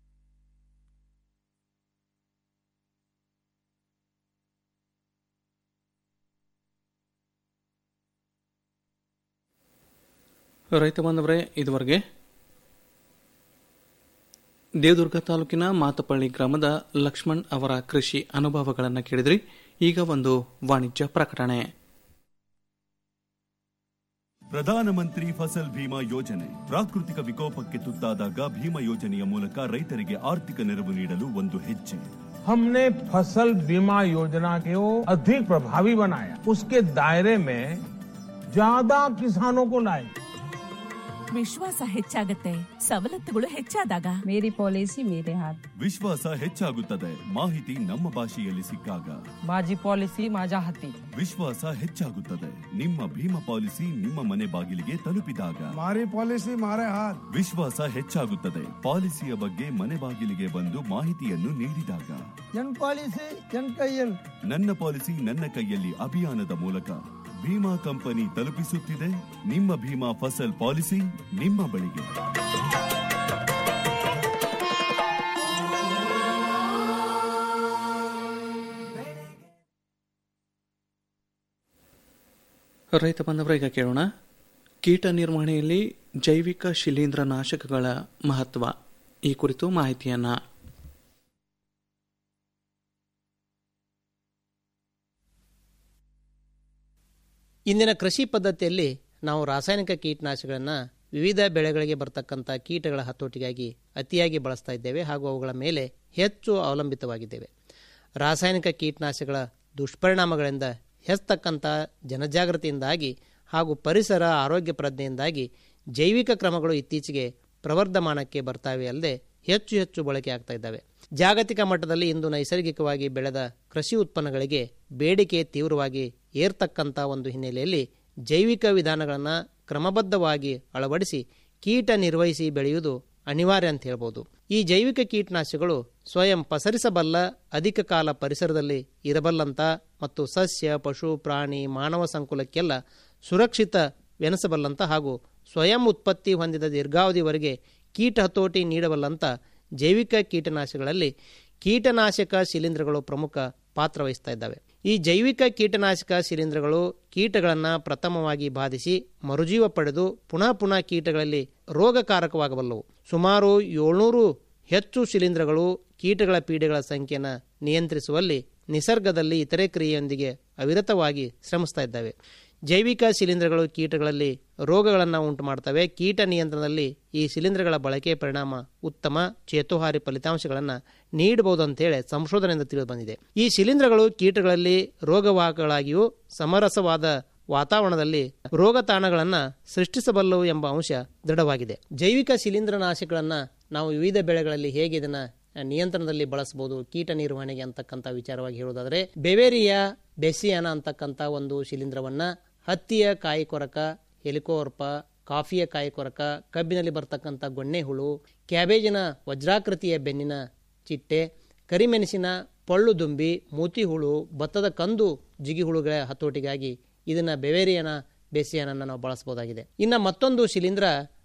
ರೈತ ಬಾಂಧವರೇ ಇದುವರೆಗೆ ದೇವದುರ್ಗ ತಾಲೂಕಿನ ಮಾತಪಳ್ಳಿ ಗ್ರಾಮದ ಲಕ್ಷ್ಮಣ್ ಅವರ ಕೃಷಿ ಅನುಭವಗಳನ್ನು ಕೇಳಿದ್ರಿ ಈಗ ಒಂದು ವಾಣಿಜ್ಯ ಪ್ರಕಟಣೆ ಪ್ರಧಾನಮಂತ್ರಿ ಫಸಲ್ ಭೀಮಾ ಯೋಜನೆ ಪ್ರಾಕೃತಿಕ ವಿಕೋಪಕ್ಕೆ ತುತ್ತಾದಾಗ ಭೀಮಾ ಯೋಜನೆಯ ಮೂಲಕ ರೈತರಿಗೆ ಆರ್ಥಿಕ ನೆರವು ನೀಡಲು ಒಂದು ಹೆಜ್ಜೆ हमने फसल बीमा योजना को अधिक प्रभावी बनाया उसके दायरे में ज्यादा किसानों को लाए ವಿಶ್ವಾಸ ಹೆಚ್ಚಾಗತ್ತೆ ಸವಲತ್ತುಗಳು ಹೆಚ್ಚಾದಾಗ ಮೇರಿ ಪಾಲಿಸಿ ಮೇರೆ ಹಾತ್ ವಿಶ್ವಾಸ ಹೆಚ್ಚಾಗುತ್ತದೆ ಮಾಹಿತಿ ನಮ್ಮ ಭಾಷೆಯಲ್ಲಿ ಸಿಕ್ಕಾಗ माझी पॉलिसी माझ्या हाती ವಿಶ್ವಾಸ ಹೆಚ್ಚಾಗುತ್ತದೆ ನಿಮ್ಮ ಭೀಮಾ ಪಾಲಿಸಿ ನಿಮ್ಮ ಮನೆ ಬಾಗಿಲಿಗೆ ತಲುಪಿದಾಗ ಮಾರಿ ಪಾಲಿಸಿ ಮಾರೆ ಹಾತ್ ವಿಶ್ವಾಸ ಹೆಚ್ಚಾಗುತ್ತದೆ ಪಾಲಿಸಿಯ ಬಗ್ಗೆ ಮನೆ ಬಾಗಿಲಿಗೆ ಬಂದು ಮಾಹಿತಿಯನ್ನು ನೀಡಿದಾಗ ಜನ್ ಪಾಲಿಸಿ ಜನ್ ಕೈಯಲ್ ನನ್ನ ಪಾಲಿಸಿ ನನ್ನ ಕೈಯಲ್ಲಿ ಅಭಿಯಾನದ ಮೂಲಕ ಭೀಮಾ ಕಂಪನಿ ತಲುಪಿಸುತ್ತಿದೆ ನಿಮ್ಮ ಭೀಮಾ ಫಸಲ್ ಪಾಲಿಸಿ ನಿಮ್ಮ ಬಳಿಗೆ ರೈತ ಬಾಂಧವರ ಈಗ ಕೇಳೋಣ ಕೀಟ ನಿರ್ವಹಣೆಯಲ್ಲಿ ಜೈವಿಕ ಶಿಲೀಂಧ್ರ ನಾಶಕಗಳ ಮಹತ್ವ ಈ ಕುರಿತು ಮಾಹಿತಿಯನ್ನ ಇಂದಿನ ಕೃಷಿ ಪದ್ಧತಿಯಲ್ಲಿ ನಾವು ರಾಸಾಯನಿಕ ಕೀಟನಾಶಕಗಳನ್ನು ವಿವಿಧ ಬೆಳೆಗಳಿಗೆ ಬರ್ತಕ್ಕಂಥ ಕೀಟಗಳ ಹತೋಟಿಗಾಗಿ ಅತಿಯಾಗಿ ಬಳಸ್ತಾ ಇದ್ದೇವೆ ಹಾಗೂ ಅವುಗಳ ಮೇಲೆ ಹೆಚ್ಚು ಅವಲಂಬಿತವಾಗಿದ್ದೇವೆ ರಾಸಾಯನಿಕ ಕೀಟನಾಶಕಗಳ ದುಷ್ಪರಿಣಾಮಗಳಿಂದ ಹೆಚ್ಚತಕ್ಕಂಥ ಜನಜಾಗೃತಿಯಿಂದಾಗಿ ಹಾಗೂ ಪರಿಸರ ಆರೋಗ್ಯ ಪ್ರಜ್ಞೆಯಿಂದಾಗಿ ಜೈವಿಕ ಕ್ರಮಗಳು ಇತ್ತೀಚೆಗೆ ಪ್ರವರ್ಧಮಾನಕ್ಕೆ ಬರ್ತಾವೆ ಅಲ್ಲದೆ ಹೆಚ್ಚು ಹೆಚ್ಚು ಬಳಕೆ ಆಗ್ತಾ ಇದ್ದಾವೆ ಜಾಗತಿಕ ಮಟ್ಟದಲ್ಲಿ ಇಂದು ನೈಸರ್ಗಿಕವಾಗಿ ಬೆಳೆದ ಕೃಷಿ ಉತ್ಪನ್ನಗಳಿಗೆ ಬೇಡಿಕೆ ತೀವ್ರವಾಗಿ ಏರ್ತಕ್ಕಂಥ ಒಂದು ಹಿನ್ನೆಲೆಯಲ್ಲಿ ಜೈವಿಕ ವಿಧಾನಗಳನ್ನು ಕ್ರಮಬದ್ಧವಾಗಿ ಅಳವಡಿಸಿ ಕೀಟ ನಿರ್ವಹಿಸಿ ಬೆಳೆಯುವುದು ಅನಿವಾರ್ಯ ಅಂತ ಹೇಳ್ಬೋದು ಈ ಜೈವಿಕ ಕೀಟನಾಶಕಗಳು ಸ್ವಯಂ ಪಸರಿಸಬಲ್ಲ ಅಧಿಕ ಕಾಲ ಪರಿಸರದಲ್ಲಿ ಇರಬಲ್ಲಂತ ಮತ್ತು ಸಸ್ಯ ಪಶು ಪ್ರಾಣಿ ಮಾನವ ಸಂಕುಲಕ್ಕೆಲ್ಲ ಸುರಕ್ಷಿತವೆನಿಸಬಲ್ಲಂತ ಹಾಗೂ ಸ್ವಯಂ ಉತ್ಪತ್ತಿ ಹೊಂದಿದ ದೀರ್ಘಾವಧಿವರೆಗೆ ಕೀಟ ಹತೋಟಿ ನೀಡಬಲ್ಲಂತ ಜೈವಿಕ ಕೀಟನಾಶಕಗಳಲ್ಲಿ ಕೀಟನಾಶಕ ಶಿಲೀಂಧ್ರಗಳು ಪ್ರಮುಖ ಪಾತ್ರ ವಹಿಸ್ತಾ ಇದ್ದಾವೆ ಈ ಜೈವಿಕ ಕೀಟನಾಶಕ ಶಿಲೀಂಧ್ರಗಳು ಕೀಟಗಳನ್ನು ಪ್ರಥಮವಾಗಿ ಬಾಧಿಸಿ ಮರುಜೀವ ಪಡೆದು ಪುನಃ ಪುನಃ ಕೀಟಗಳಲ್ಲಿ ರೋಗಕಾರಕವಾಗಬಲ್ಲವು ಸುಮಾರು ಏಳ್ನೂರು ಹೆಚ್ಚು ಶಿಲೀಂಧ್ರಗಳು ಕೀಟಗಳ ಪೀಡೆಗಳ ಸಂಖ್ಯೆಯನ್ನು ನಿಯಂತ್ರಿಸುವಲ್ಲಿ ನಿಸರ್ಗದಲ್ಲಿ ಇತರೆ ಕ್ರಿಯೆಯೊಂದಿಗೆ ಅವಿರತವಾಗಿ ಶ್ರಮಿಸ್ತಾ ಇದ್ದಾವೆ ಜೈವಿಕ ಶಿಲೀಂಧ್ರಗಳು ಕೀಟಗಳಲ್ಲಿ ರೋಗಗಳನ್ನು ಉಂಟು ಮಾಡ್ತವೆ ಕೀಟ ನಿಯಂತ್ರಣದಲ್ಲಿ ಈ ಶಿಲೀಂಧ್ರಗಳ ಬಳಕೆ ಪರಿಣಾಮ ಉತ್ತಮ ಚೇತೋಹಾರಿ ಫಲಿತಾಂಶಗಳನ್ನು ನೀಡಬಹುದು ಅಂತೇಳಿ ಸಂಶೋಧನೆಯಿಂದ ತಿಳಿದು ಬಂದಿದೆ ಈ ಶಿಲೀಂಧ್ರಗಳು ಕೀಟಗಳಲ್ಲಿ ರೋಗವಾಹಕಗಳಾಗಿಯೂ ಸಮರಸವಾದ ವಾತಾವರಣದಲ್ಲಿ ರೋಗ ತಾಣಗಳನ್ನು ಸೃಷ್ಟಿಸಬಲ್ಲವು ಎಂಬ ಅಂಶ ದೃಢವಾಗಿದೆ ಜೈವಿಕ ಶಿಲೀಂಧ್ರನಾಶಕಗಳನ್ನು ನಾವು ವಿವಿಧ ಬೆಳೆಗಳಲ್ಲಿ ಹೇಗೆ ಇದನ್ನ ನಿಯಂತ್ರಣದಲ್ಲಿ ಬಳಸಬಹುದು ಕೀಟ ನಿರ್ವಹಣೆಗೆ ಅಂತಕ್ಕಂಥ ವಿಚಾರವಾಗಿ ಹೇಳುವುದಾದರೆ ಬೆವೇರಿಯಾ ಬೆಸಿಯಾನ ಅಂತಕ್ಕಂಥ ಒಂದು ಶಿಲೀಂಧ್ರವನ್ನ ಹತ್ತಿಯ ಕಾಯಿ ಕೊರಕ ಹೆಲಿಕೋರ್ಪ ಕಾಫಿಯ ಕಾಯಿ ಕೊರಕ ಕಬ್ಬಿನಲ್ಲಿ ಬರ್ತಕ್ಕಂಥ ಗೊಣ್ಣೆ ಹುಳು ಕ್ಯಾಬೇಜಿನ ವಜ್ರಾಕೃತಿಯ ಬೆನ್ನಿನ ಚಿಟ್ಟೆ ಕರಿಮೆಣಸಿನ ಪಳ್ಳು ದುಂಬಿ ಮೂತಿ ಹುಳು ಭತ್ತದ ಕಂದು ಜಿಗಿ ಹುಳುಗಳ ಹತೋಟಿಗಾಗಿ ಇದನ್ನ ಬೆವೇರಿಯನ ಬೇಸಿಯನನ್ನು ನಾವು ಬಳಸಬಹುದಾಗಿದೆ ಇನ್ನು ಮತ್ತೊಂದು ಶಿಲೀಂಧ್ರ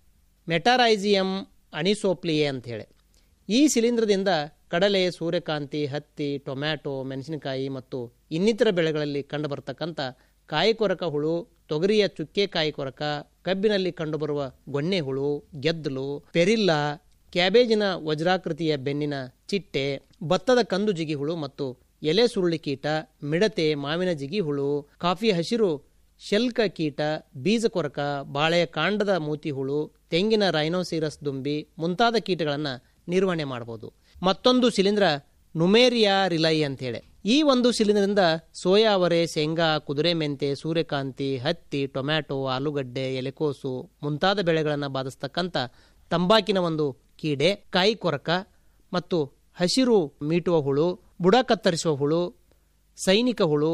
ಮೆಟಾರೈಸಿಯಂ ಅನಿಸೋಪ್ಲಿಯೆ ಅಂತ ಹೇಳಿ ಈ ಶಿಲೀಂಧ್ರದಿಂದ ಕಡಲೆ ಸೂರ್ಯಕಾಂತಿ ಹತ್ತಿ ಟೊಮ್ಯಾಟೊ ಮೆಣಸಿನಕಾಯಿ ಮತ್ತು ಇನ್ನಿತರ ಬೆಳೆಗಳಲ್ಲಿ ಕಂಡುಬರ್ತಕ್ಕಂಥ ಕಾಯಿ ಕೊರಕ ಹುಳು ತೊಗರಿಯ ಚುಕ್ಕೆ ಕಾಯಿ ಕೊರಕ ಕಬ್ಬಿನಲ್ಲಿ ಕಂಡುಬರುವ ಗೊಣ್ಣೆ ಹುಳು ಗೆದ್ದಲು ಪೆರಿಲ್ಲಾ ಕ್ಯಾಬೇಜಿನ ವಜ್ರಾಕೃತಿಯ ಬೆನ್ನಿನ ಚಿಟ್ಟೆ ಭತ್ತದ ಕಂದು ಜಿಗಿ ಹುಳು ಮತ್ತು ಎಲೆ ಸುರುಳಿ ಕೀಟ ಮಿಡತೆ ಮಾವಿನ ಜಿಗಿ ಹುಳು ಕಾಫಿ ಹಸಿರು ಶೆಲ್ಕ ಕೀಟ ಬೀಜ ಕೊರಕ ಬಾಳೆಯ ಕಾಂಡದ ಮೂತಿ ಹುಳು ತೆಂಗಿನ ರೈನೋಸಿರಸ್ ದುಂಬಿ ಮುಂತಾದ ಕೀಟಗಳನ್ನು ನಿರ್ವಹಣೆ ಮಾಡಬಹುದು ಮತ್ತೊಂದು ಶಿಲೀಂಧ್ರ ನುಮೇರಿಯಾ ರಿಲೈ ಅಂತೇಳಿ ಈ ಒಂದು ಶಿಲೀಂಧ್ರದಿಂದ ಸೋಯಾ ಅವರೆ ಶೇಂಗಾ ಕುದುರೆ ಮೆಂತೆ ಸೂರ್ಯಕಾಂತಿ ಹತ್ತಿ ಟೊಮ್ಯಾಟೊ ಆಲೂಗಡ್ಡೆ ಎಲೆಕೋಸು ಮುಂತಾದ ಬೆಳೆಗಳನ್ನು ಬಾಧಿಸ್ತಕ್ಕಂಥ ತಂಬಾಕಿನ ಒಂದು ಕೀಡೆ ಕಾಯಿ ಕೊರಕ ಮತ್ತು ಹಸಿರು ಮೀಟುವ ಹುಳು ಬುಡ ಕತ್ತರಿಸುವ ಹುಳು ಸೈನಿಕ ಹುಳು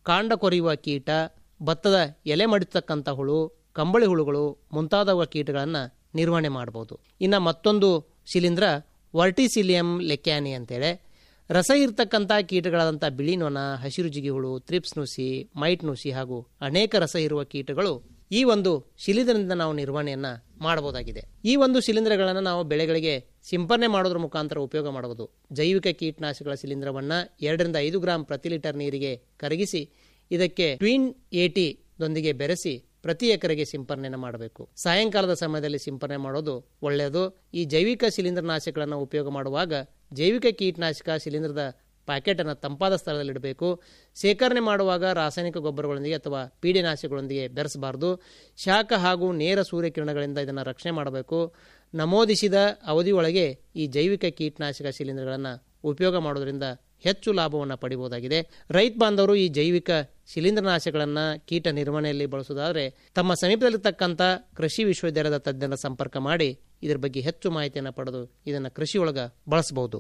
ಕಾಂಡ ಕೊರೆಯುವ ಕೀಟ ಭತ್ತದ ಎಲೆ ಮಡಿತಕ್ಕಂಥ ಹುಳು ಕಂಬಳಿ ಹುಳುಗಳು ಮುಂತಾದವ ಕೀಟಗಳನ್ನು ನಿರ್ವಹಣೆ ಮಾಡಬಹುದು ಇನ್ನು ಮತ್ತೊಂದು ಶಿಲೀಂಧ್ರ ವರ್ಟಿಸಿಲಿಯಂ ಲೆಕ್ಯಾನಿ ಅಂತೇಳಿ ರಸ ಇರ್ತಕ್ಕಂಥ ಕೀಟಗಳಾದಂಥ ಬಿಳಿ ನೊಣ ಹಸಿರು ಜಿಗಿಹುಳು ತ್ರಿಪ್ಸ್ ನುಸಿ ಮೈಟ್ ನುಸಿ ಹಾಗೂ ಅನೇಕ ರಸ ಇರುವ ಕೀಟಗಳು ಈ ಒಂದು ಶಿಲೀಂಧ್ರದಿಂದ ನಾವು ನಿರ್ವಹಣೆಯನ್ನ ಮಾಡಬಹುದಾಗಿದೆ ಈ ಒಂದು ಶಿಲೀಂಧ್ರಗಳನ್ನು ನಾವು ಬೆಳೆಗಳಿಗೆ ಸಿಂಪರಣೆ ಮಾಡೋದ್ರ ಮುಖಾಂತರ ಉಪಯೋಗ ಮಾಡಬಹುದು ಜೈವಿಕ ಕೀಟನಾಶಕಗಳ ಶಿಲೀಂಧ್ರವನ್ನ ಎರಡರಿಂದ ಐದು ಗ್ರಾಂ ಪ್ರತಿ ಲೀಟರ್ ನೀರಿಗೆ ಕರಗಿಸಿ ಇದಕ್ಕೆ ಟ್ವಿನ್ ಏಟಿ ದೊಂದಿಗೆ ಬೆರೆಸಿ ಪ್ರತಿ ಎಕರೆಗೆ ಸಿಂಪರಣೆಯನ್ನು ಮಾಡಬೇಕು ಸಾಯಂಕಾಲದ ಸಮಯದಲ್ಲಿ ಸಿಂಪರಣೆ ಮಾಡೋದು ಒಳ್ಳೆಯದು ಈ ಜೈವಿಕ ಶಿಲೀಂಧ್ರನಾಶಕಗಳನ್ನು ಉಪಯೋಗ ಮಾಡುವಾಗ ಜೈವಿಕ ಕೀಟನಾಶಕ ಶಿಲೀಂಧ್ರದ ಪ್ಯಾಕೆಟ್ ಅನ್ನು ತಂಪಾದ ಸ್ಥಳದಲ್ಲಿ ಇಡಬೇಕು ಶೇಖರಣೆ ಮಾಡುವಾಗ ರಾಸಾಯನಿಕ ಗೊಬ್ಬರಗಳೊಂದಿಗೆ ಅಥವಾ ಪೀಡಿನಾಶಕಗಳೊಂದಿಗೆ ಬೆರೆಸಬಾರದು ಶಾಖ ಹಾಗೂ ನೇರ ಸೂರ್ಯಕಿರಣಗಳಿಂದ ಇದನ್ನು ರಕ್ಷಣೆ ಮಾಡಬೇಕು ನಮೂದಿಸಿದ ಅವಧಿಯೊಳಗೆ ಈ ಜೈವಿಕ ಕೀಟನಾಶಕ ಶಿಲೀಂಧ್ರಗಳನ್ನು ಉಪಯೋಗ ಮಾಡೋದ್ರಿಂದ ಹೆಚ್ಚು ಲಾಭವನ್ನು ಪಡಿಬಹುದಾಗಿದೆ ರೈತ ಬಾಂಧವರು ಈ ಜೈವಿಕ ಶಿಲೀಂಧ್ರನಾಶಗಳನ್ನು ಕೀಟ ನಿರ್ವಹಣೆಯಲ್ಲಿ ಬಳಸುವುದಾದರೆ ತಮ್ಮ ಸಮೀಪದಲ್ಲಿರ್ತಕ್ಕಂಥ ಕೃಷಿ ವಿಶ್ವವಿದ್ಯಾಲಯದ ತಜ್ಞರ ಸಂಪರ್ಕ ಮಾಡಿ ಇದರ ಬಗ್ಗೆ ಹೆಚ್ಚು ಮಾಹಿತಿಯನ್ನು ಪಡೆದು ಇದನ್ನು ಕೃಷಿಯೊಳಗ ಬಳಸಬಹುದು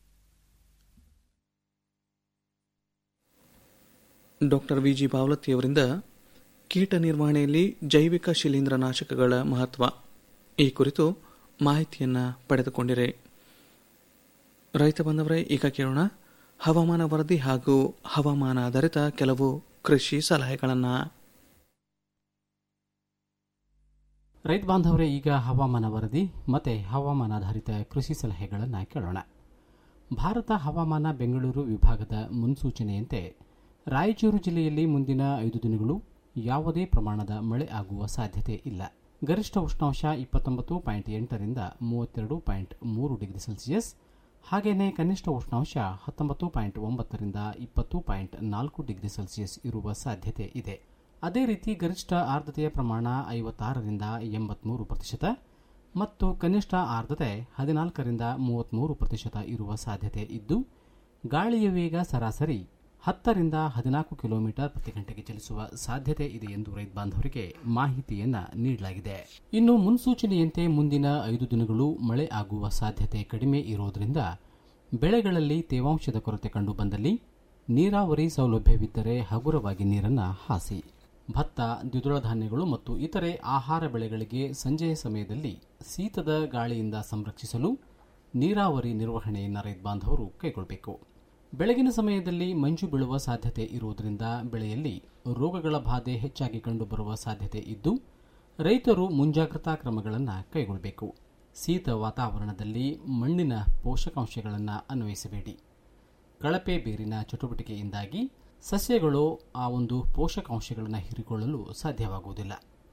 ಡಾಕ್ಟರ್ ವಿ ಜಿ ಬಾವಲತ್ತಿಯವರಿಂದ ಕೀಟ ನಿರ್ವಹಣೆಯಲ್ಲಿ ಜೈವಿಕ ಶಿಲೀಂಧ್ರನಾಶಕಗಳ ಮಹತ್ವ ಈ ಕುರಿತು ಮಾಹಿತಿಯನ್ನು ಪಡೆದುಕೊಂಡಿರೆ ರೈತ ಬಂದವರೇ ಈಗ ಕೇಳೋಣ ಹವಾಮಾನ ವರದಿ ಹಾಗೂ ಹವಾಮಾನ ಆಧಾರಿತ ಕೆಲವು ಕೃಷಿ ಸಲಹೆಗಳನ್ನು ರೈತ ಬಾಂಧವರೇ ಈಗ ಹವಾಮಾನ ವರದಿ ಮತ್ತು ಹವಾಮಾನಾಧಾರಿತ ಕೃಷಿ ಸಲಹೆಗಳನ್ನು ಕೇಳೋಣ ಭಾರತ ಹವಾಮಾನ ಬೆಂಗಳೂರು ವಿಭಾಗದ ಮುನ್ಸೂಚನೆಯಂತೆ ರಾಯಚೂರು ಜಿಲ್ಲೆಯಲ್ಲಿ ಮುಂದಿನ ಐದು ದಿನಗಳು ಯಾವುದೇ ಪ್ರಮಾಣದ ಮಳೆ ಆಗುವ ಸಾಧ್ಯತೆ ಇಲ್ಲ ಗರಿಷ್ಠ ಉಷ್ಣಾಂಶ ಇಪ್ಪತ್ತೊಂಬತ್ತು ಪಾಯಿಂಟ್ ಎಂಟರಿಂದ ಮೂವತ್ತೆರಡು ಪಾಯಿಂಟ್ ಮೂರು ಡಿಗ್ರಿ ಸೆಲ್ಸಿಯಸ್ ಹಾಗೆಯೇ ಕನಿಷ್ಠ ಉಷ್ಣಾಂಶ ಹತ್ತೊಂಬತ್ತು ಪಾಯಿಂಟ್ ಒಂಬತ್ತರಿಂದ ಇಪ್ಪತ್ತು ಪಾಯಿಂಟ್ ನಾಲ್ಕು ಡಿಗ್ರಿ ಸೆಲ್ಸಿಯಸ್ ಇರುವ ಸಾಧ್ಯತೆ ಇದೆ ಅದೇ ರೀತಿ ಗರಿಷ್ಠ ಆರ್ದ್ರತೆಯ ಪ್ರಮಾಣ ಐವತ್ತಾರರಿಂದ ಎಂಬತ್ಮೂರು ಪ್ರತಿಶತ ಮತ್ತು ಕನಿಷ್ಠ ಆರ್ದ್ರತೆ ಹದಿನಾಲ್ಕರಿಂದ ಮೂವತ್ತ್ಮೂರು ಪ್ರತಿಶತ ಇರುವ ಸಾಧ್ಯತೆ ಇದ್ದು ಗಾಳಿಯ ವೇಗ ಸರಾಸರಿ ಹತ್ತರಿಂದ ಹದಿನಾಲ್ಕು ಕಿಲೋಮೀಟರ್ ಪ್ರತಿ ಗಂಟೆಗೆ ಚಲಿಸುವ ಸಾಧ್ಯತೆ ಇದೆ ಎಂದು ರೈತ ಬಾಂಧವರಿಗೆ ಮಾಹಿತಿಯನ್ನ ನೀಡಲಾಗಿದೆ ಇನ್ನು ಮುನ್ಸೂಚನೆಯಂತೆ ಮುಂದಿನ ಐದು ದಿನಗಳು ಮಳೆ ಆಗುವ ಸಾಧ್ಯತೆ ಕಡಿಮೆ ಇರೋದ್ರಿಂದ ಬೆಳೆಗಳಲ್ಲಿ ತೇವಾಂಶದ ಕೊರತೆ ಕಂಡು ಬಂದಲ್ಲಿ ನೀರಾವರಿ ಸೌಲಭ್ಯವಿದ್ದರೆ ಹಗುರವಾಗಿ ನೀರನ್ನು ಹಾಸಿ ಭತ್ತ ದ್ವಿದಳ ಧಾನ್ಯಗಳು ಮತ್ತು ಇತರೆ ಆಹಾರ ಬೆಳೆಗಳಿಗೆ ಸಂಜೆಯ ಸಮಯದಲ್ಲಿ ಶೀತದ ಗಾಳಿಯಿಂದ ಸಂರಕ್ಷಿಸಲು ನೀರಾವರಿ ನಿರ್ವಹಣೆಯನ್ನು ರೈತ ಬಾಂಧವರು ಕೈಗೊಳ್ಳಬೇಕು ಬೆಳಗಿನ ಸಮಯದಲ್ಲಿ ಮಂಜು ಬೀಳುವ ಸಾಧ್ಯತೆ ಇರುವುದರಿಂದ ಬೆಳೆಯಲ್ಲಿ ರೋಗಗಳ ಬಾಧೆ ಹೆಚ್ಚಾಗಿ ಕಂಡುಬರುವ ಸಾಧ್ಯತೆ ಇದ್ದು ರೈತರು ಮುಂಜಾಗ್ರತಾ ಕ್ರಮಗಳನ್ನು ಕೈಗೊಳ್ಳಬೇಕು ಶೀತ ವಾತಾವರಣದಲ್ಲಿ ಮಣ್ಣಿನ ಪೋಷಕಾಂಶಗಳನ್ನು ಅನ್ವಯಿಸಬೇಡಿ ಕಳಪೆ ಬೇರಿನ ಚಟುವಟಿಕೆಯಿಂದಾಗಿ ಸಸ್ಯಗಳು ಆ ಒಂದು ಪೋಷಕಾಂಶಗಳನ್ನು ಹೀರಿಕೊಳ್ಳಲು ಸಾಧ್ಯವಾಗುವುದಿಲ್ಲ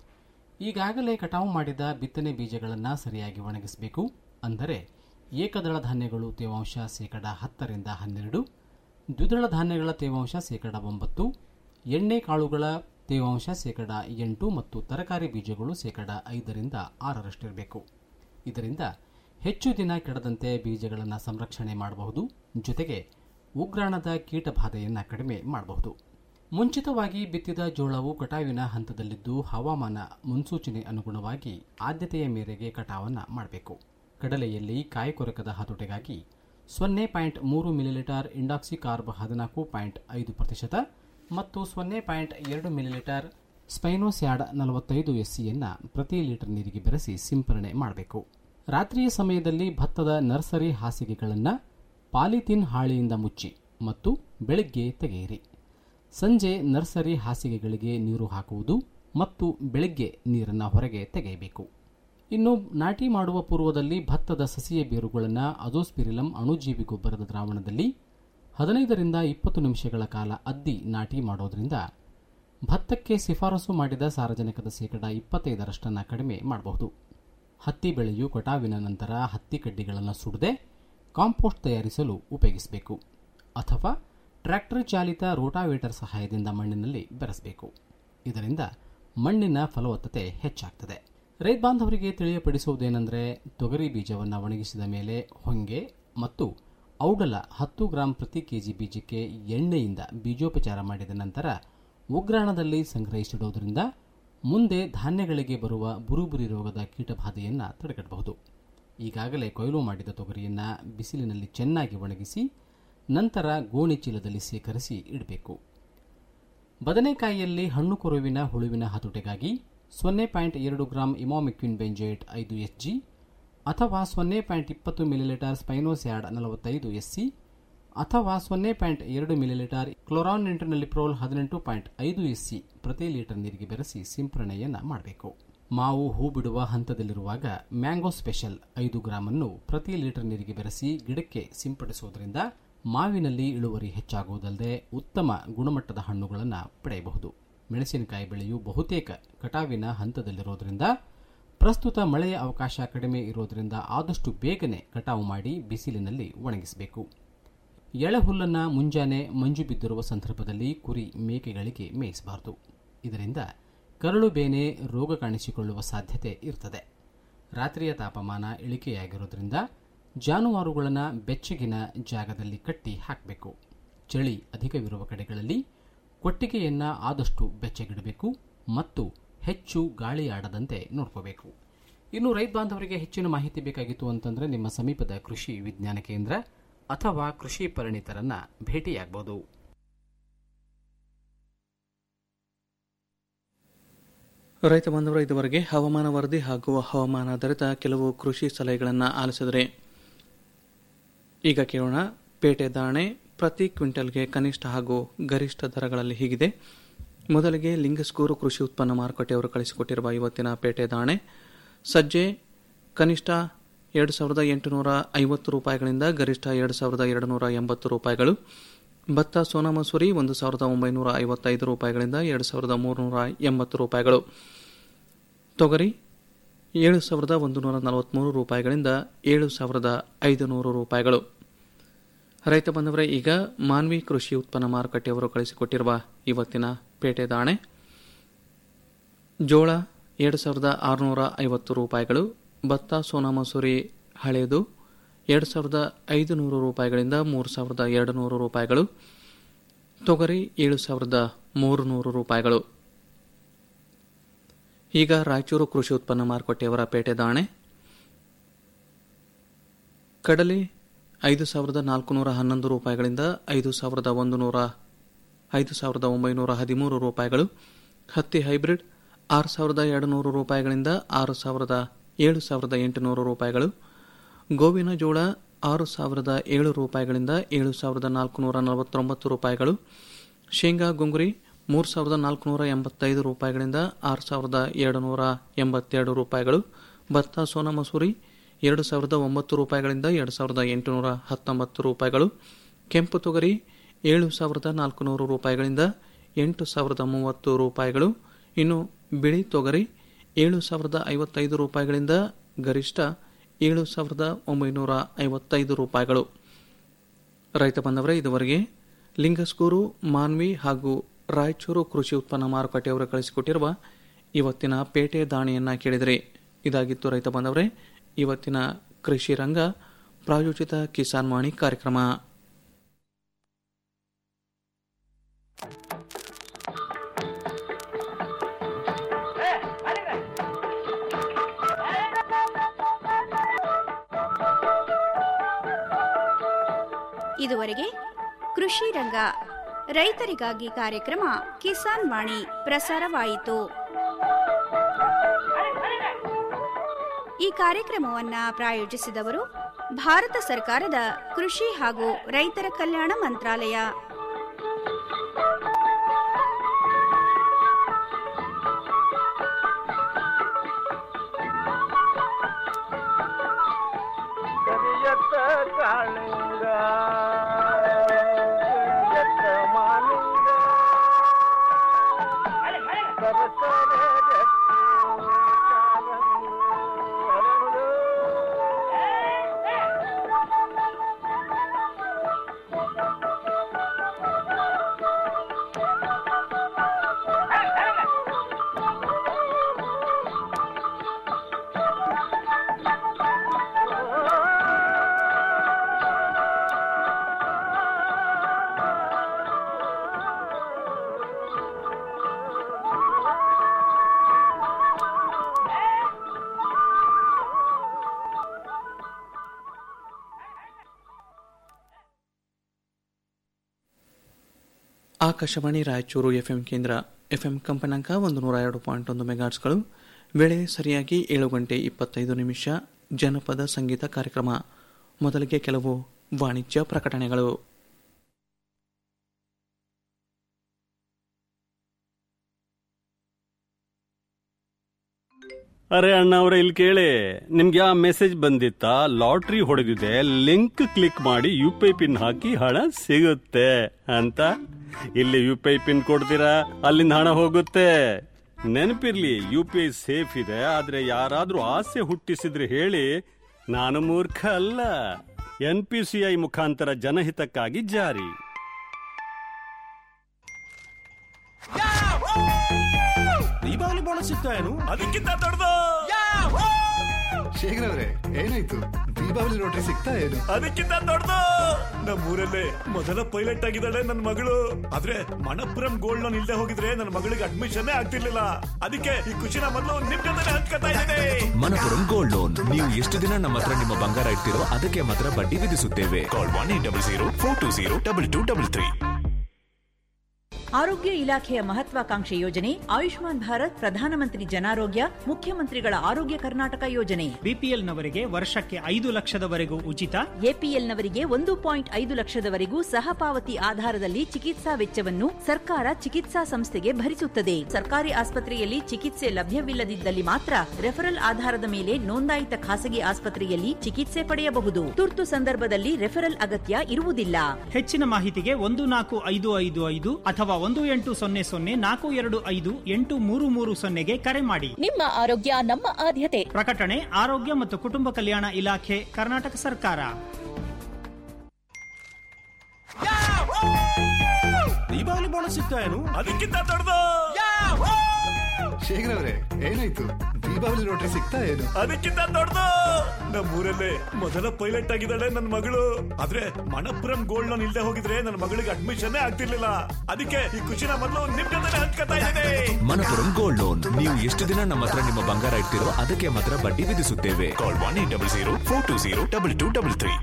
ಈಗಾಗಲೇ ಕಟಾವು ಮಾಡಿದ ಬಿತ್ತನೆ ಬೀಜಗಳನ್ನು ಸರಿಯಾಗಿ ಒಣಗಿಸಬೇಕು ಅಂದರೆ ಏಕದಳ ಧಾನ್ಯಗಳು ತೇವಾಂಶ ಶೇಕಡ ಹತ್ತರಿಂದ ಹನ್ನೆರಡು ದ್ವಿದಳ ಧಾನ್ಯಗಳ ತೇವಾಂಶ ಶೇಕಡ ಒಂಬತ್ತು ಎಣ್ಣೆ ಕಾಳುಗಳ ತೇವಾಂಶ ಶೇಕಡ ಎಂಟು ಮತ್ತು ತರಕಾರಿ ಬೀಜಗಳು ಶೇಕಡ ಐದರಿಂದ ಆರರಷ್ಟಿರಬೇಕು ಇದರಿಂದ ಹೆಚ್ಚು ದಿನ ಕೆಡದಂತೆ ಬೀಜಗಳನ್ನು ಸಂರಕ್ಷಣೆ ಮಾಡಬಹುದು ಜೊತೆಗೆ ಉಗ್ರಾಣದ ಕೀಟಬಾಧೆಯನ್ನು ಕಡಿಮೆ ಮಾಡಬಹುದು ಮುಂಚಿತವಾಗಿ ಬಿತ್ತಿದ ಜೋಳವು ಕಟಾವಿನ ಹಂತದಲ್ಲಿದ್ದು ಹವಾಮಾನ ಮುನ್ಸೂಚನೆ ಅನುಗುಣವಾಗಿ ಆದ್ಯತೆಯ ಮೇರೆಗೆ ಕಟಾವನ್ನು ಮಾಡಬೇಕು ಕಡಲೆಯಲ್ಲಿ ಕಾಯಿಕೊರಕದ ಹತೋಟಿಗಾಗಿ ಸೊನ್ನೆ ಪಾಯಿಂಟ್ ಮೂರು ಮಿಲಿಲೀಟರ್ ಇಂಡಾಕ್ಸಿ ಕಾರ್ಬ್ ಹದಿನಾಲ್ಕು ಪಾಯಿಂಟ್ ಐದು ಪ್ರತಿಶತ ಮತ್ತು ಸೊನ್ನೆ ಪಾಯಿಂಟ್ ಎರಡು ಮಿಲಿಲೀಟರ್ ಸ್ಪೈನೋಸ್ಯಾಡ್ ನಲವತ್ತೈದು ಎಸ್ಸಿಯನ್ನು ಪ್ರತಿ ಲೀಟರ್ ನೀರಿಗೆ ಬೆರೆಸಿ ಸಿಂಪರಣೆ ಮಾಡಬೇಕು ರಾತ್ರಿಯ ಸಮಯದಲ್ಲಿ ಭತ್ತದ ನರ್ಸರಿ ಹಾಸಿಗೆಗಳನ್ನು ಪಾಲಿಥೀನ್ ಹಾಳೆಯಿಂದ ಮುಚ್ಚಿ ಮತ್ತು ಬೆಳಗ್ಗೆ ತೆಗೆಯಿರಿ ಸಂಜೆ ನರ್ಸರಿ ಹಾಸಿಗೆಗಳಿಗೆ ನೀರು ಹಾಕುವುದು ಮತ್ತು ಬೆಳಗ್ಗೆ ನೀರನ್ನು ಹೊರಗೆ ತೆಗೆಯಬೇಕು ಇನ್ನು ನಾಟಿ ಮಾಡುವ ಪೂರ್ವದಲ್ಲಿ ಭತ್ತದ ಸಸಿಯ ಬೇರುಗಳನ್ನು ಅಜೋಸ್ಪಿರಿಲಂ ಅಣುಜೀವಿ ಗೊಬ್ಬರದ ದ್ರಾವಣದಲ್ಲಿ ಹದಿನೈದರಿಂದ ಇಪ್ಪತ್ತು ನಿಮಿಷಗಳ ಕಾಲ ಅದ್ದಿ ನಾಟಿ ಮಾಡೋದ್ರಿಂದ ಭತ್ತಕ್ಕೆ ಶಿಫಾರಸು ಮಾಡಿದ ಸಾರಜನಕದ ಶೇಕಡ ಇಪ್ಪತ್ತೈದರಷ್ಟನ್ನು ಕಡಿಮೆ ಮಾಡಬಹುದು ಹತ್ತಿ ಬೆಳೆಯು ಕಟಾವಿನ ನಂತರ ಹತ್ತಿ ಕಡ್ಡಿಗಳನ್ನು ಸುಡದೆ ಕಾಂಪೋಸ್ಟ್ ತಯಾರಿಸಲು ಉಪಯೋಗಿಸಬೇಕು ಅಥವಾ ಟ್ರ್ಯಾಕ್ಟರ್ ಚಾಲಿತ ರೋಟಾವೇಟರ್ ಸಹಾಯದಿಂದ ಮಣ್ಣಿನಲ್ಲಿ ಬೆರೆಸಬೇಕು ಇದರಿಂದ ಮಣ್ಣಿನ ಫಲವತ್ತತೆ ಹೆಚ್ಚಾಗ್ತದೆ ರೈತ ಬಾಂಧವರಿಗೆ ತಿಳಿಯಪಡಿಸುವುದೇನೆಂದರೆ ತೊಗರಿ ಬೀಜವನ್ನು ಒಣಗಿಸಿದ ಮೇಲೆ ಹೊಂಗೆ ಮತ್ತು ಔಡಲ ಹತ್ತು ಗ್ರಾಂ ಪ್ರತಿ ಕೆಜಿ ಬೀಜಕ್ಕೆ ಎಣ್ಣೆಯಿಂದ ಬೀಜೋಪಚಾರ ಮಾಡಿದ ನಂತರ ಉಗ್ರಾಣದಲ್ಲಿ ಸಂಗ್ರಹಿಸಿಡುವುದರಿಂದ ಮುಂದೆ ಧಾನ್ಯಗಳಿಗೆ ಬರುವ ಬುರುಬುರಿ ರೋಗದ ಕೀಟಬಾಧೆಯನ್ನು ತಡೆಗಟ್ಟಬಹುದು ಈಗಾಗಲೇ ಕೊಯ್ಲು ಮಾಡಿದ ತೊಗರಿಯನ್ನು ಬಿಸಿಲಿನಲ್ಲಿ ಚೆನ್ನಾಗಿ ಒಣಗಿಸಿ ನಂತರ ಗೋಣಿ ಚೀಲದಲ್ಲಿ ಶೇಖರಿಸಿ ಇಡಬೇಕು ಬದನೆಕಾಯಿಯಲ್ಲಿ ಹಣ್ಣು ಕೊರುವಿನ ಹುಳುವಿನ ಹತೋಟಿಗಾಗಿ ಸೊನ್ನೆ ಪಾಯಿಂಟ್ ಎರಡು ಗ್ರಾಂ ಇಮಾಮಿಕ್ವಿನ್ ಬೆಂಜೇಟ್ ಐದು ಎಚ್ ಜಿ ಅಥವಾ ಸೊನ್ನೆ ಪಾಯಿಂಟ್ ಇಪ್ಪತ್ತು ಮಿಲಿಲೀಟರ್ ಸ್ಪೈನೋಸ್ಯಾಡ್ ನಲವತ್ತೈದು ಎಸ್ಸಿ ಅಥವಾ ಸೊನ್ನೆ ಪಾಯಿಂಟ್ ಎರಡು ಮಿಲಿಲೀಟರ್ ಕ್ಲೋರಾನ್ ಪ್ರೋಲ್ ಹದಿನೆಂಟು ಪಾಯಿಂಟ್ ಐದು ಎಸ್ಸಿ ಪ್ರತಿ ಲೀಟರ್ ನೀರಿಗೆ ಬೆರೆಸಿ ಸಿಂಪರಣೆಯನ್ನು ಮಾಡಬೇಕು ಮಾವು ಹೂ ಬಿಡುವ ಹಂತದಲ್ಲಿರುವಾಗ ಮ್ಯಾಂಗೋ ಸ್ಪೆಷಲ್ ಐದು ಗ್ರಾಂ ಅನ್ನು ಪ್ರತಿ ಲೀಟರ್ ನೀರಿಗೆ ಬೆರೆಸಿ ಗಿಡಕ್ಕೆ ಸಿಂಪಡಿಸುವುದರಿಂದ ಮಾವಿನಲ್ಲಿ ಇಳುವರಿ ಹೆಚ್ಚಾಗುವುದಲ್ಲದೆ ಉತ್ತಮ ಗುಣಮಟ್ಟದ ಹಣ್ಣುಗಳನ್ನು ಪಡೆಯಬಹುದು ಮೆಣಸಿನಕಾಯಿ ಬೆಳೆಯು ಬಹುತೇಕ ಕಟಾವಿನ ಹಂತದಲ್ಲಿರೋದ್ರಿಂದ ಪ್ರಸ್ತುತ ಮಳೆಯ ಅವಕಾಶ ಕಡಿಮೆ ಇರೋದ್ರಿಂದ ಆದಷ್ಟು ಬೇಗನೆ ಕಟಾವು ಮಾಡಿ ಬಿಸಿಲಿನಲ್ಲಿ ಒಣಗಿಸಬೇಕು ಎಳೆಹುಲ್ಲನ್ನು ಮುಂಜಾನೆ ಮಂಜು ಬಿದ್ದಿರುವ ಸಂದರ್ಭದಲ್ಲಿ ಕುರಿ ಮೇಕೆಗಳಿಗೆ ಮೇಯಿಸಬಾರದು ಇದರಿಂದ ಕರಳು ಬೇನೆ ರೋಗ ಕಾಣಿಸಿಕೊಳ್ಳುವ ಸಾಧ್ಯತೆ ಇರ್ತದೆ ರಾತ್ರಿಯ ತಾಪಮಾನ ಇಳಿಕೆಯಾಗಿರೋದ್ರಿಂದ ಜಾನುವಾರುಗಳನ್ನು ಬೆಚ್ಚಗಿನ ಜಾಗದಲ್ಲಿ ಕಟ್ಟಿ ಹಾಕಬೇಕು ಚಳಿ ಅಧಿಕವಿರುವ ಕಡೆಗಳಲ್ಲಿ ಕೊಟ್ಟಿಗೆಯನ್ನು ಆದಷ್ಟು ಬೆಚ್ಚಗಿಡಬೇಕು ಮತ್ತು ಹೆಚ್ಚು ಗಾಳಿ ಆಡದಂತೆ ನೋಡ್ಕೋಬೇಕು ಇನ್ನು ರೈತ ಬಾಂಧವರಿಗೆ ಹೆಚ್ಚಿನ ಮಾಹಿತಿ ಬೇಕಾಗಿತ್ತು ಅಂತಂದರೆ ನಿಮ್ಮ ಸಮೀಪದ ಕೃಷಿ ವಿಜ್ಞಾನ ಕೇಂದ್ರ ಅಥವಾ ಕೃಷಿ ಪರಿಣಿತರನ್ನ ಭೇಟಿಯಾಗಬಹುದು ರೈತ ಬಾಂಧವರು ಇದುವರೆಗೆ ಹವಾಮಾನ ವರದಿ ಹಾಗೂ ಹವಾಮಾನಾಧಾರಿತ ಕೆಲವು ಕೃಷಿ ಸಲಹೆಗಳನ್ನು ಆಲಿಸಿದರೆ ಈಗ ಕೇಳೋಣ ಪೇಟೆ ದಾಣೆ ಪ್ರತಿ ಕ್ವಿಂಟಲ್ಗೆ ಕನಿಷ್ಠ ಹಾಗೂ ಗರಿಷ್ಠ ದರಗಳಲ್ಲಿ ಹೀಗಿದೆ ಮೊದಲಿಗೆ ಲಿಂಗಸ್ಗೂರು ಕೃಷಿ ಉತ್ಪನ್ನ ಮಾರುಕಟ್ಟೆಯವರು ಕಳಿಸಿಕೊಟ್ಟಿರುವ ಇವತ್ತಿನ ಪೇಟೆ ದಾಣೆ ಸಜ್ಜೆ ಕನಿಷ್ಠ ಎರಡು ಸಾವಿರದ ಎಂಟುನೂರ ಐವತ್ತು ರೂಪಾಯಿಗಳಿಂದ ಗರಿಷ್ಠ ಎರಡು ಸಾವಿರದ ಎರಡು ನೂರ ಎಂಬತ್ತು ರೂಪಾಯಿಗಳು ಭತ್ತ ಸೋನಾ ಮಸೂರಿ ಒಂದು ಸಾವಿರದ ಒಂಬೈನೂರ ಐವತ್ತೈದು ರೂಪಾಯಿಗಳಿಂದ ಎರಡು ಸಾವಿರದ ಮೂರುನೂರ ಎಂಬತ್ತು ರೂಪಾಯಿಗಳು ತೊಗರಿ ಏಳು ಸಾವಿರದ ಒಂದು ನೂರ ನಲವತ್ತ್ಮೂರು ರೂಪಾಯಿಗಳಿಂದ ಏಳು ಸಾವಿರದ ಐದು ನೂರು ರೂಪಾಯಿಗಳು ರೈತ ಬಂದವರೇ ಈಗ ಮಾನ್ವಿ ಕೃಷಿ ಉತ್ಪನ್ನ ಮಾರುಕಟ್ಟೆಯವರು ಕಳಿಸಿಕೊಟ್ಟಿರುವ ಇವತ್ತಿನ ಪೇಟೆ ದಾಣೆ ಜೋಳ ಎರಡು ಸಾವಿರದ ಆರುನೂರ ಐವತ್ತು ರೂಪಾಯಿಗಳು ಭತ್ತ ಸೋನಾ ಮಸೂರಿ ಹಳೆಯದು ಎರಡು ಸಾವಿರದ ಐದು ನೂರು ರೂಪಾಯಿಗಳಿಂದ ಮೂರು ಸಾವಿರದ ಎರಡು ನೂರು ರೂಪಾಯಿಗಳು ತೊಗರಿ ಏಳು ಸಾವಿರದ ಮೂರು ನೂರು ರೂಪಾಯಿಗಳು ಈಗ ರಾಯಚೂರು ಕೃಷಿ ಉತ್ಪನ್ನ ಮಾರುಕಟ್ಟೆಯವರ ಪೇಟೆ ದಾಣೆ ಕಡಲೆ ಐದು ಸಾವಿರದ ನಾಲ್ಕುನೂರ ಹನ್ನೊಂದು ರೂಪಾಯಿಗಳಿಂದ ಐದು ಸಾವಿರದ ಒಂದು ನೂರ ಐದು ಸಾವಿರದ ಒಂಬೈನೂರ ಹದಿಮೂರು ರೂಪಾಯಿಗಳು ಹತ್ತಿ ಹೈಬ್ರಿಡ್ ಆರು ಸಾವಿರದ ಎರಡು ನೂರು ರೂಪಾಯಿಗಳಿಂದ ಆರು ಸಾವಿರದ ಏಳು ಸಾವಿರದ ಎಂಟುನೂರು ರೂಪಾಯಿಗಳು ಗೋವಿನ ಜೋಳ ಆರು ಸಾವಿರದ ಏಳು ರೂಪಾಯಿಗಳಿಂದ ಏಳು ಸಾವಿರದ ನಾಲ್ಕುನೂರ ನಲವತ್ತೊಂಬತ್ತು ರೂಪಾಯಿಗಳು ಶೇಂಗಾ ಗುಂಗುರಿ ಮೂರು ಸಾವಿರದ ನಾಲ್ಕುನೂರ ಎಂಬತ್ತೈದು ರೂಪಾಯಿಗಳಿಂದ ಆರು ಸಾವಿರದ ಎರಡು ನೂರ ಎಂಬತ್ತೆರಡು ರೂಪಾಯಿಗಳು ಭತ್ತ ಸೋನಾ ಮಸೂರಿ ಎರಡು ಸಾವಿರದ ಒಂಬತ್ತು ರೂಪಾಯಿಗಳಿಂದ ಎರಡು ಸಾವಿರದ ಎಂಟುನೂರ ಹತ್ತೊಂಬತ್ತು ರೂಪಾಯಿಗಳು ಕೆಂಪು ತೊಗರಿ ಏಳು ಸಾವಿರದ ನಾಲ್ಕುನೂರು ರೂಪಾಯಿಗಳಿಂದ ಎಂಟು ಸಾವಿರದ ಮೂವತ್ತು ರೂಪಾಯಿಗಳು ಇನ್ನು ಬಿಳಿ ತೊಗರಿ ಏಳು ಸಾವಿರದ ಐವತ್ತೈದು ರೂಪಾಯಿಗಳಿಂದ ಗರಿಷ್ಠ ಏಳು ಸಾವಿರದ ಒಂಬೈನೂರ ಐವತ್ತೈದು ರೂಪಾಯಿಗಳು ರೈತ ಬಂದವರೇ ಇದುವರೆಗೆ ಲಿಂಗಸ್ಗೂರು ಮಾನ್ವಿ ಹಾಗೂ ರಾಯಚೂರು ಕೃಷಿ ಉತ್ಪನ್ನ ಮಾರುಕಟ್ಟೆಯವರು ಕಳಿಸಿಕೊಟ್ಟಿರುವ ಇವತ್ತಿನ ಪೇಟೆ ದಾಣಿಯನ್ನ ಕೇಳಿದರೆ ಇದಾಗಿತ್ತು ರೈತ ಬಂದವರೇ ಇವತ್ತಿನ ಕೃಷಿ ರಂಗ ಪ್ರಾಯೋಜಿತ ಕಿಸಾನ್ ವಾಣಿ ಕಾರ್ಯಕ್ರಮ ಇದುವರೆಗೆ ಕೃಷಿ ರಂಗ ರೈತರಿಗಾಗಿ ಕಾರ್ಯಕ್ರಮ ಕಿಸಾನ್ ವಾಣಿ ಪ್ರಸಾರವಾಯಿತು ಈ ಕಾರ್ಯಕ್ರಮವನ್ನ ಪ್ರಾಯೋಜಿಸಿದವರು ಭಾರತ ಸರ್ಕಾರದ ಕೃಷಿ ಹಾಗೂ ರೈತರ ಕಲ್ಯಾಣ ಮಂತ್ರಾಲಯ ಕರಿಯತ್ತ ಕಾಳಿಂಗ ಕರಿಯತ್ತ ಮಾಲಿಂಗ ಸರಸರ ಜಟ್ಟಿ ಕಾಲಂದು ಹರಳು. ಆಕಾಶವಾಣಿ ರಾಯಚೂರು ಎಫ್ಎಂ ಕೇಂದ್ರ ಎಫ್ಎಂ ಕಂಪನಾಂಕ ಒಂದು ನೂರ ಎರಡು ಪಾಯಿಂಟ್ ಒಂದು ಮೆಗಾಟ್ಸ್ಗಳು ವೇಳೆ ಸರಿಯಾಗಿ ಏಳು ಗಂಟೆ ಇಪ್ಪತ್ತೈದು ನಿಮಿಷ ಜನಪದ ಸಂಗೀತ ಕಾರ್ಯಕ್ರಮ ಮೊದಲಿಗೆ ಕೆಲವು ವಾಣಿಜ್ಯ ಪ್ರಕಟಣೆಗಳು ಅರೆ ಅಣ್ಣ ಅವ್ರೆ ಇಲ್ಲಿ ಕೇಳಿ ನಿಮ್ಗೆ ಆ ಮೆಸೇಜ್ ಬಂದಿತ್ತಾ ಲಾಟ್ರಿ ಹೊಡೆದಿದೆ ಲಿಂಕ್ ಕ್ಲಿಕ್ ಮಾಡಿ ಯು ಪಿ ಐ ಪಿನ್ ಹಾಕಿ ಹಣ ಸಿಗುತ್ತೆ ಅಂತ ಇಲ್ಲಿ ಯು ಪಿ ಐ ಪಿನ್ ಕೊಡ್ತೀರಾ ಅಲ್ಲಿಂದ ಹಣ ಹೋಗುತ್ತೆ ನೆನಪಿರ್ಲಿ ಯು ಪಿ ಐ ಸೇಫ್ ಇದೆ ಆದ್ರೆ ಯಾರಾದ್ರೂ ಆಸೆ ಹುಟ್ಟಿಸಿದ್ರೆ ಹೇಳಿ ನಾನು ಮೂರ್ಖ ಅಲ್ಲ ಎನ್ ಪಿ ಸಿ ಐ ಮುಖಾಂತರ ಜನಹಿತಕ್ಕಾಗಿ ಜಾರಿ ದೀಪಾವಳಿ ಬೋನಸ್ ಸಿಗ್ತಾ ಏನು ಅದಕ್ಕಿಂತ ದೊಡ್ಡದು ಶೇಖರ್ ಅವರೇ ಏನಾಯ್ತು ದೀಪಾವಳಿ ಲಾಟ್ರಿ ಸಿಗ್ತಾ ಏನು ಅದಕ್ಕಿಂತ ದೊಡ್ಡದು ನಮ್ಮೂರಲ್ಲೇ ಮೊದಲ ಪೈಲಟ್ ಆಗಿದ್ದಾಳೆ ನನ್ನ ಮಗಳು ಆದ್ರೆ ಮಣಪುರಂ ಗೋಲ್ಡ್ ಲೋನ್ ಇಲ್ಲದೆ ಹೋಗಿದ್ರೆ ನನ್ನ ಮಗಳಿಗೆ ಅಡ್ಮಿಷನ್ ಆಗ್ತಿರ್ಲಿಲ್ಲ ಅದಕ್ಕೆ ಈ ಖುಷಿನ ಮೊದಲು ನಿಮ್ ಜೊತೆ ಹಂಚ್ಕೊತಾ ಇದ್ದೇನೆ ಮನಪುರಂ ಗೋಲ್ಡ್ ಲೋನ್ ನೀವು ಎಷ್ಟು ದಿನ ನಮ್ಮ ಹತ್ರ ನಿಮ್ಮ ಬಂಗಾರ ಇಡ್ತಿರೋ ಅದಕ್ಕೆ ಮಾತ್ರ ಬಡ್ಡಿ ವಿಧಿಸುತ್ತೇವೆ call one eight double zero four two zero double two double three ಆರೋಗ್ಯ ಇಲಾಖೆಯ ಮಹತ್ವಾಕಾಂಕ್ಷೆ ಯೋಜನೆ ಆಯುಷ್ಮಾನ್ ಭಾರತ್ ಪ್ರಧಾನಮಂತ್ರಿ ಜನಾರೋಗ್ಯ ಮುಖ್ಯಮಂತ್ರಿಗಳ ಆರೋಗ್ಯ ಕರ್ನಾಟಕ ಯೋಜನೆ ಬಿಪಿಎಲ್ನವರಿಗೆ ವರ್ಷಕ್ಕೆ ಐದು ಲಕ್ಷದವರೆಗೂ ಉಚಿತ ಎಪಿಎಲ್ನವರಿಗೆ ಒಂದು ಪಾಯಿಂಟ್ ಐದು ಲಕ್ಷದವರೆಗೂ ಸಹಪಾವತಿ ಆಧಾರದಲ್ಲಿ ಚಿಕಿತ್ಸಾ ವೆಚ್ಚವನ್ನು ಸರ್ಕಾರ ಚಿಕಿತ್ಸಾ ಸಂಸ್ಥೆಗೆ ಭರಿಸುತ್ತದೆ ಸರ್ಕಾರಿ ಆಸ್ಪತ್ರೆಯಲ್ಲಿ ಚಿಕಿತ್ಸೆ ಲಭ್ಯವಿಲ್ಲದಿದ್ದಲ್ಲಿ ಮಾತ್ರ ರೆಫರಲ್ ಆಧಾರದ ಮೇಲೆ ನೋಂದಾಯಿತ ಖಾಸಗಿ ಆಸ್ಪತ್ರೆಯಲ್ಲಿ ಚಿಕಿತ್ಸೆ ಪಡೆಯಬಹುದು ತುರ್ತು ಸಂದರ್ಭದಲ್ಲಿ ರೆಫರಲ್ ಅಗತ್ಯ ಇರುವುದಿಲ್ಲ ಹೆಚ್ಚಿನ ಮಾಹಿತಿಗೆ ಒಂದು ನಾಲ್ಕು ಐದು ಐದು ಐದು ಅಥವಾ ಒಂದು ಎಂಟು ಸೊನ್ನೆ ಸೊನ್ನೆ ನಾಲ್ಕು ಎರಡು ಐದು ಎಂಟು ಮೂರು ಮೂರು ಸೊನ್ನೆಗೆ ಕರೆ ಮಾಡಿ ನಿಮ್ಮ ಆರೋಗ್ಯ ನಮ್ಮ ಆದ್ಯತೆ ಪ್ರಕಟಣೆ ಆರೋಗ್ಯ ಮತ್ತು ಕುಟುಂಬ ಕಲ್ಯಾಣ ಇಲಾಖೆ ಕರ್ನಾಟಕ ಸರ್ಕಾರ ದೀಪಾವಳಿ ಬೋನಸ್ ಸಿಗ್ತಾ ಏನು ಅದಕ್ಕಿಂತ ದೊಡ್ಡದು ಶೇಖರ್ ಅವರೇ ಏನಾಯ್ತು ದೀಪಾವಳಿ ಲಾಟ್ರಿ ಸಿಗ್ತಾ ಏನು ಅದಕ್ಕಿಂತ ದೊಡ್ಡದು ನಮ್ಮೂರಲ್ಲೇ ಮೊದಲ ಪೈಲಟ್ ಆಗಿದ್ದಾಳೆ ನನ್ನ ಮಗಳು ಆದ್ರೆ ಮಣಪುರಂ ಗೋಲ್ಡ್ ಲೋನ್ ಇಲ್ಲದೆ ಹೋಗಿದ್ರೆ ನನ್ನ ಮಗಳಿಗೆ ಅಡ್ಮಿಷನ್ ಆಗ್ತಿರ್ಲಿಲ್ಲ ಅದಕ್ಕೆ ಈ ಖುಷಿನ ಮೊದಲು ನಿಮ್ ಜೊತೆ ಹಂಚ್ಕೊತಾ ಇದ್ದೇನೆ ಮನಪುರಂ ಗೋಲ್ಡ್ ಲೋನ್ ನೀವು ಎಷ್ಟು ದಿನ ನಮ್ಮ ಹತ್ರ ನಿಮ್ಮ ಬಂಗಾರ ಇಡ್ತಿರೋ ಅದಕ್ಕೆ ಮಾತ್ರ ಬಡ್ಡಿ ವಿಧಿಸುತ್ತೇವೆ call one eight double zero four two zero double two double three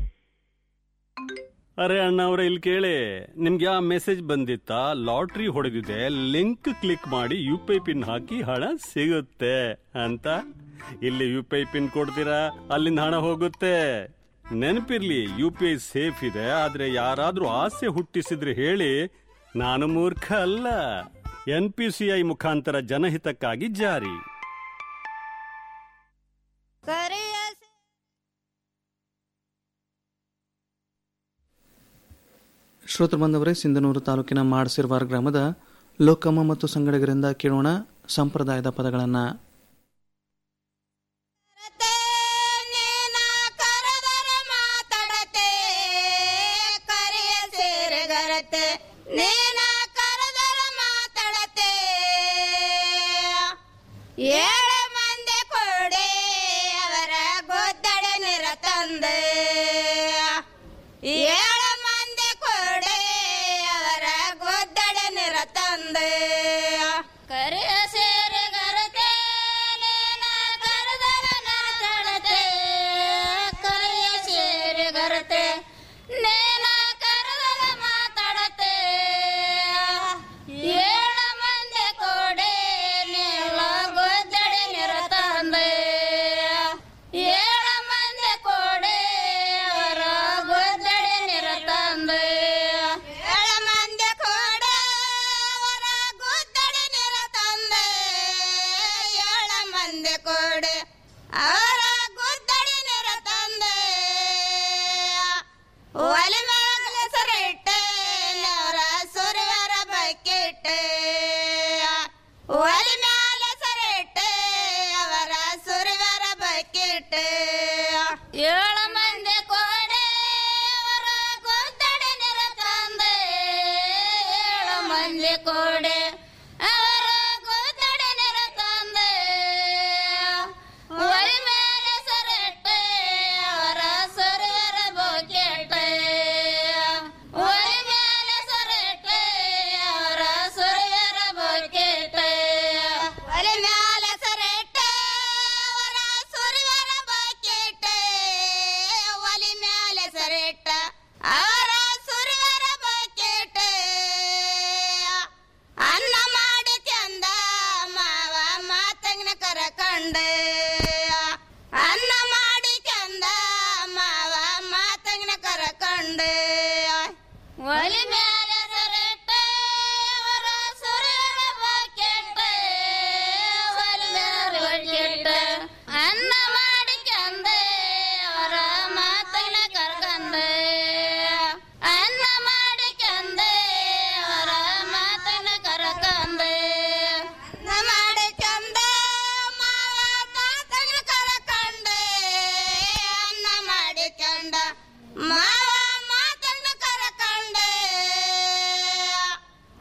ಅರೆ ಅಣ್ಣ ಅವ್ರೆ ಇಲ್ಲಿ ಕೇಳಿ ನಿಮ್ಗೆ ಆ ಮೆಸೇಜ್ ಬಂದಿತ್ತಾ ಲಾಟ್ರಿ ಹೊಡೆದಿದೆ ಲಿಂಕ್ ಕ್ಲಿಕ್ ಮಾಡಿ ಯು ಪಿ ಐ ಪಿನ್ ಹಾಕಿ ಹಣ ಸಿಗುತ್ತೆ ಅಂತ ಇಲ್ಲಿ ಯು ಪಿ ಐ ಪಿನ್ ಕೊಡ್ತೀರಾ ಅಲ್ಲಿಂದ ಹಣ ಹೋಗುತ್ತೆ ನೆನಪಿರ್ಲಿ ಯು ಪಿ ಐ ಸೇಫ್ ಇದೆ ಆದ್ರೆ ಯಾರಾದ್ರೂ ಆಸೆ ಹುಟ್ಟಿಸಿದ್ರೆ ಹೇಳಿ ನಾನು ಮೂರ್ಖ ಅಲ್ಲ ಎನ್ ಪಿ ಸಿ ಐ ಮುಖಾಂತರ ಜನಹಿತಕ್ಕಾಗಿ ಜಾರಿ ಶ್ರೋತೃ ಬಂದವರೇ ಸಿಂಧನೂರು ತಾಲೂಕಿನ ಮಾಡಸಿರ್ವಾರ್ ಗ್ರಾಮದ ಲೋಕಮ್ಮ ಮತ್ತು ಸಂಗಡಿಗರಿಂದ ಕೇಳೋಣ ಸಂಪ್ರದಾಯದ ಪದಗಳನ್ನು ಸೇರಗರತೆ ನೇನ ಕರದರ ಮಾತಾಡತೆ ಏಳ ಮಂದಿ ಕೊಡೆ ಅವರ ಗೊದ್ದಡ ನಿರ ತಂದೆ ಏಳ ಮಂದಿ ಕೊಡೆ ಅವರ ಗೊದ್ದಡ ನಿರ ತಂದೆ ಕರೆಯ ಸೇರಗರತೆ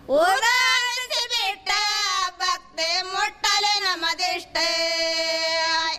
ಹೋಗ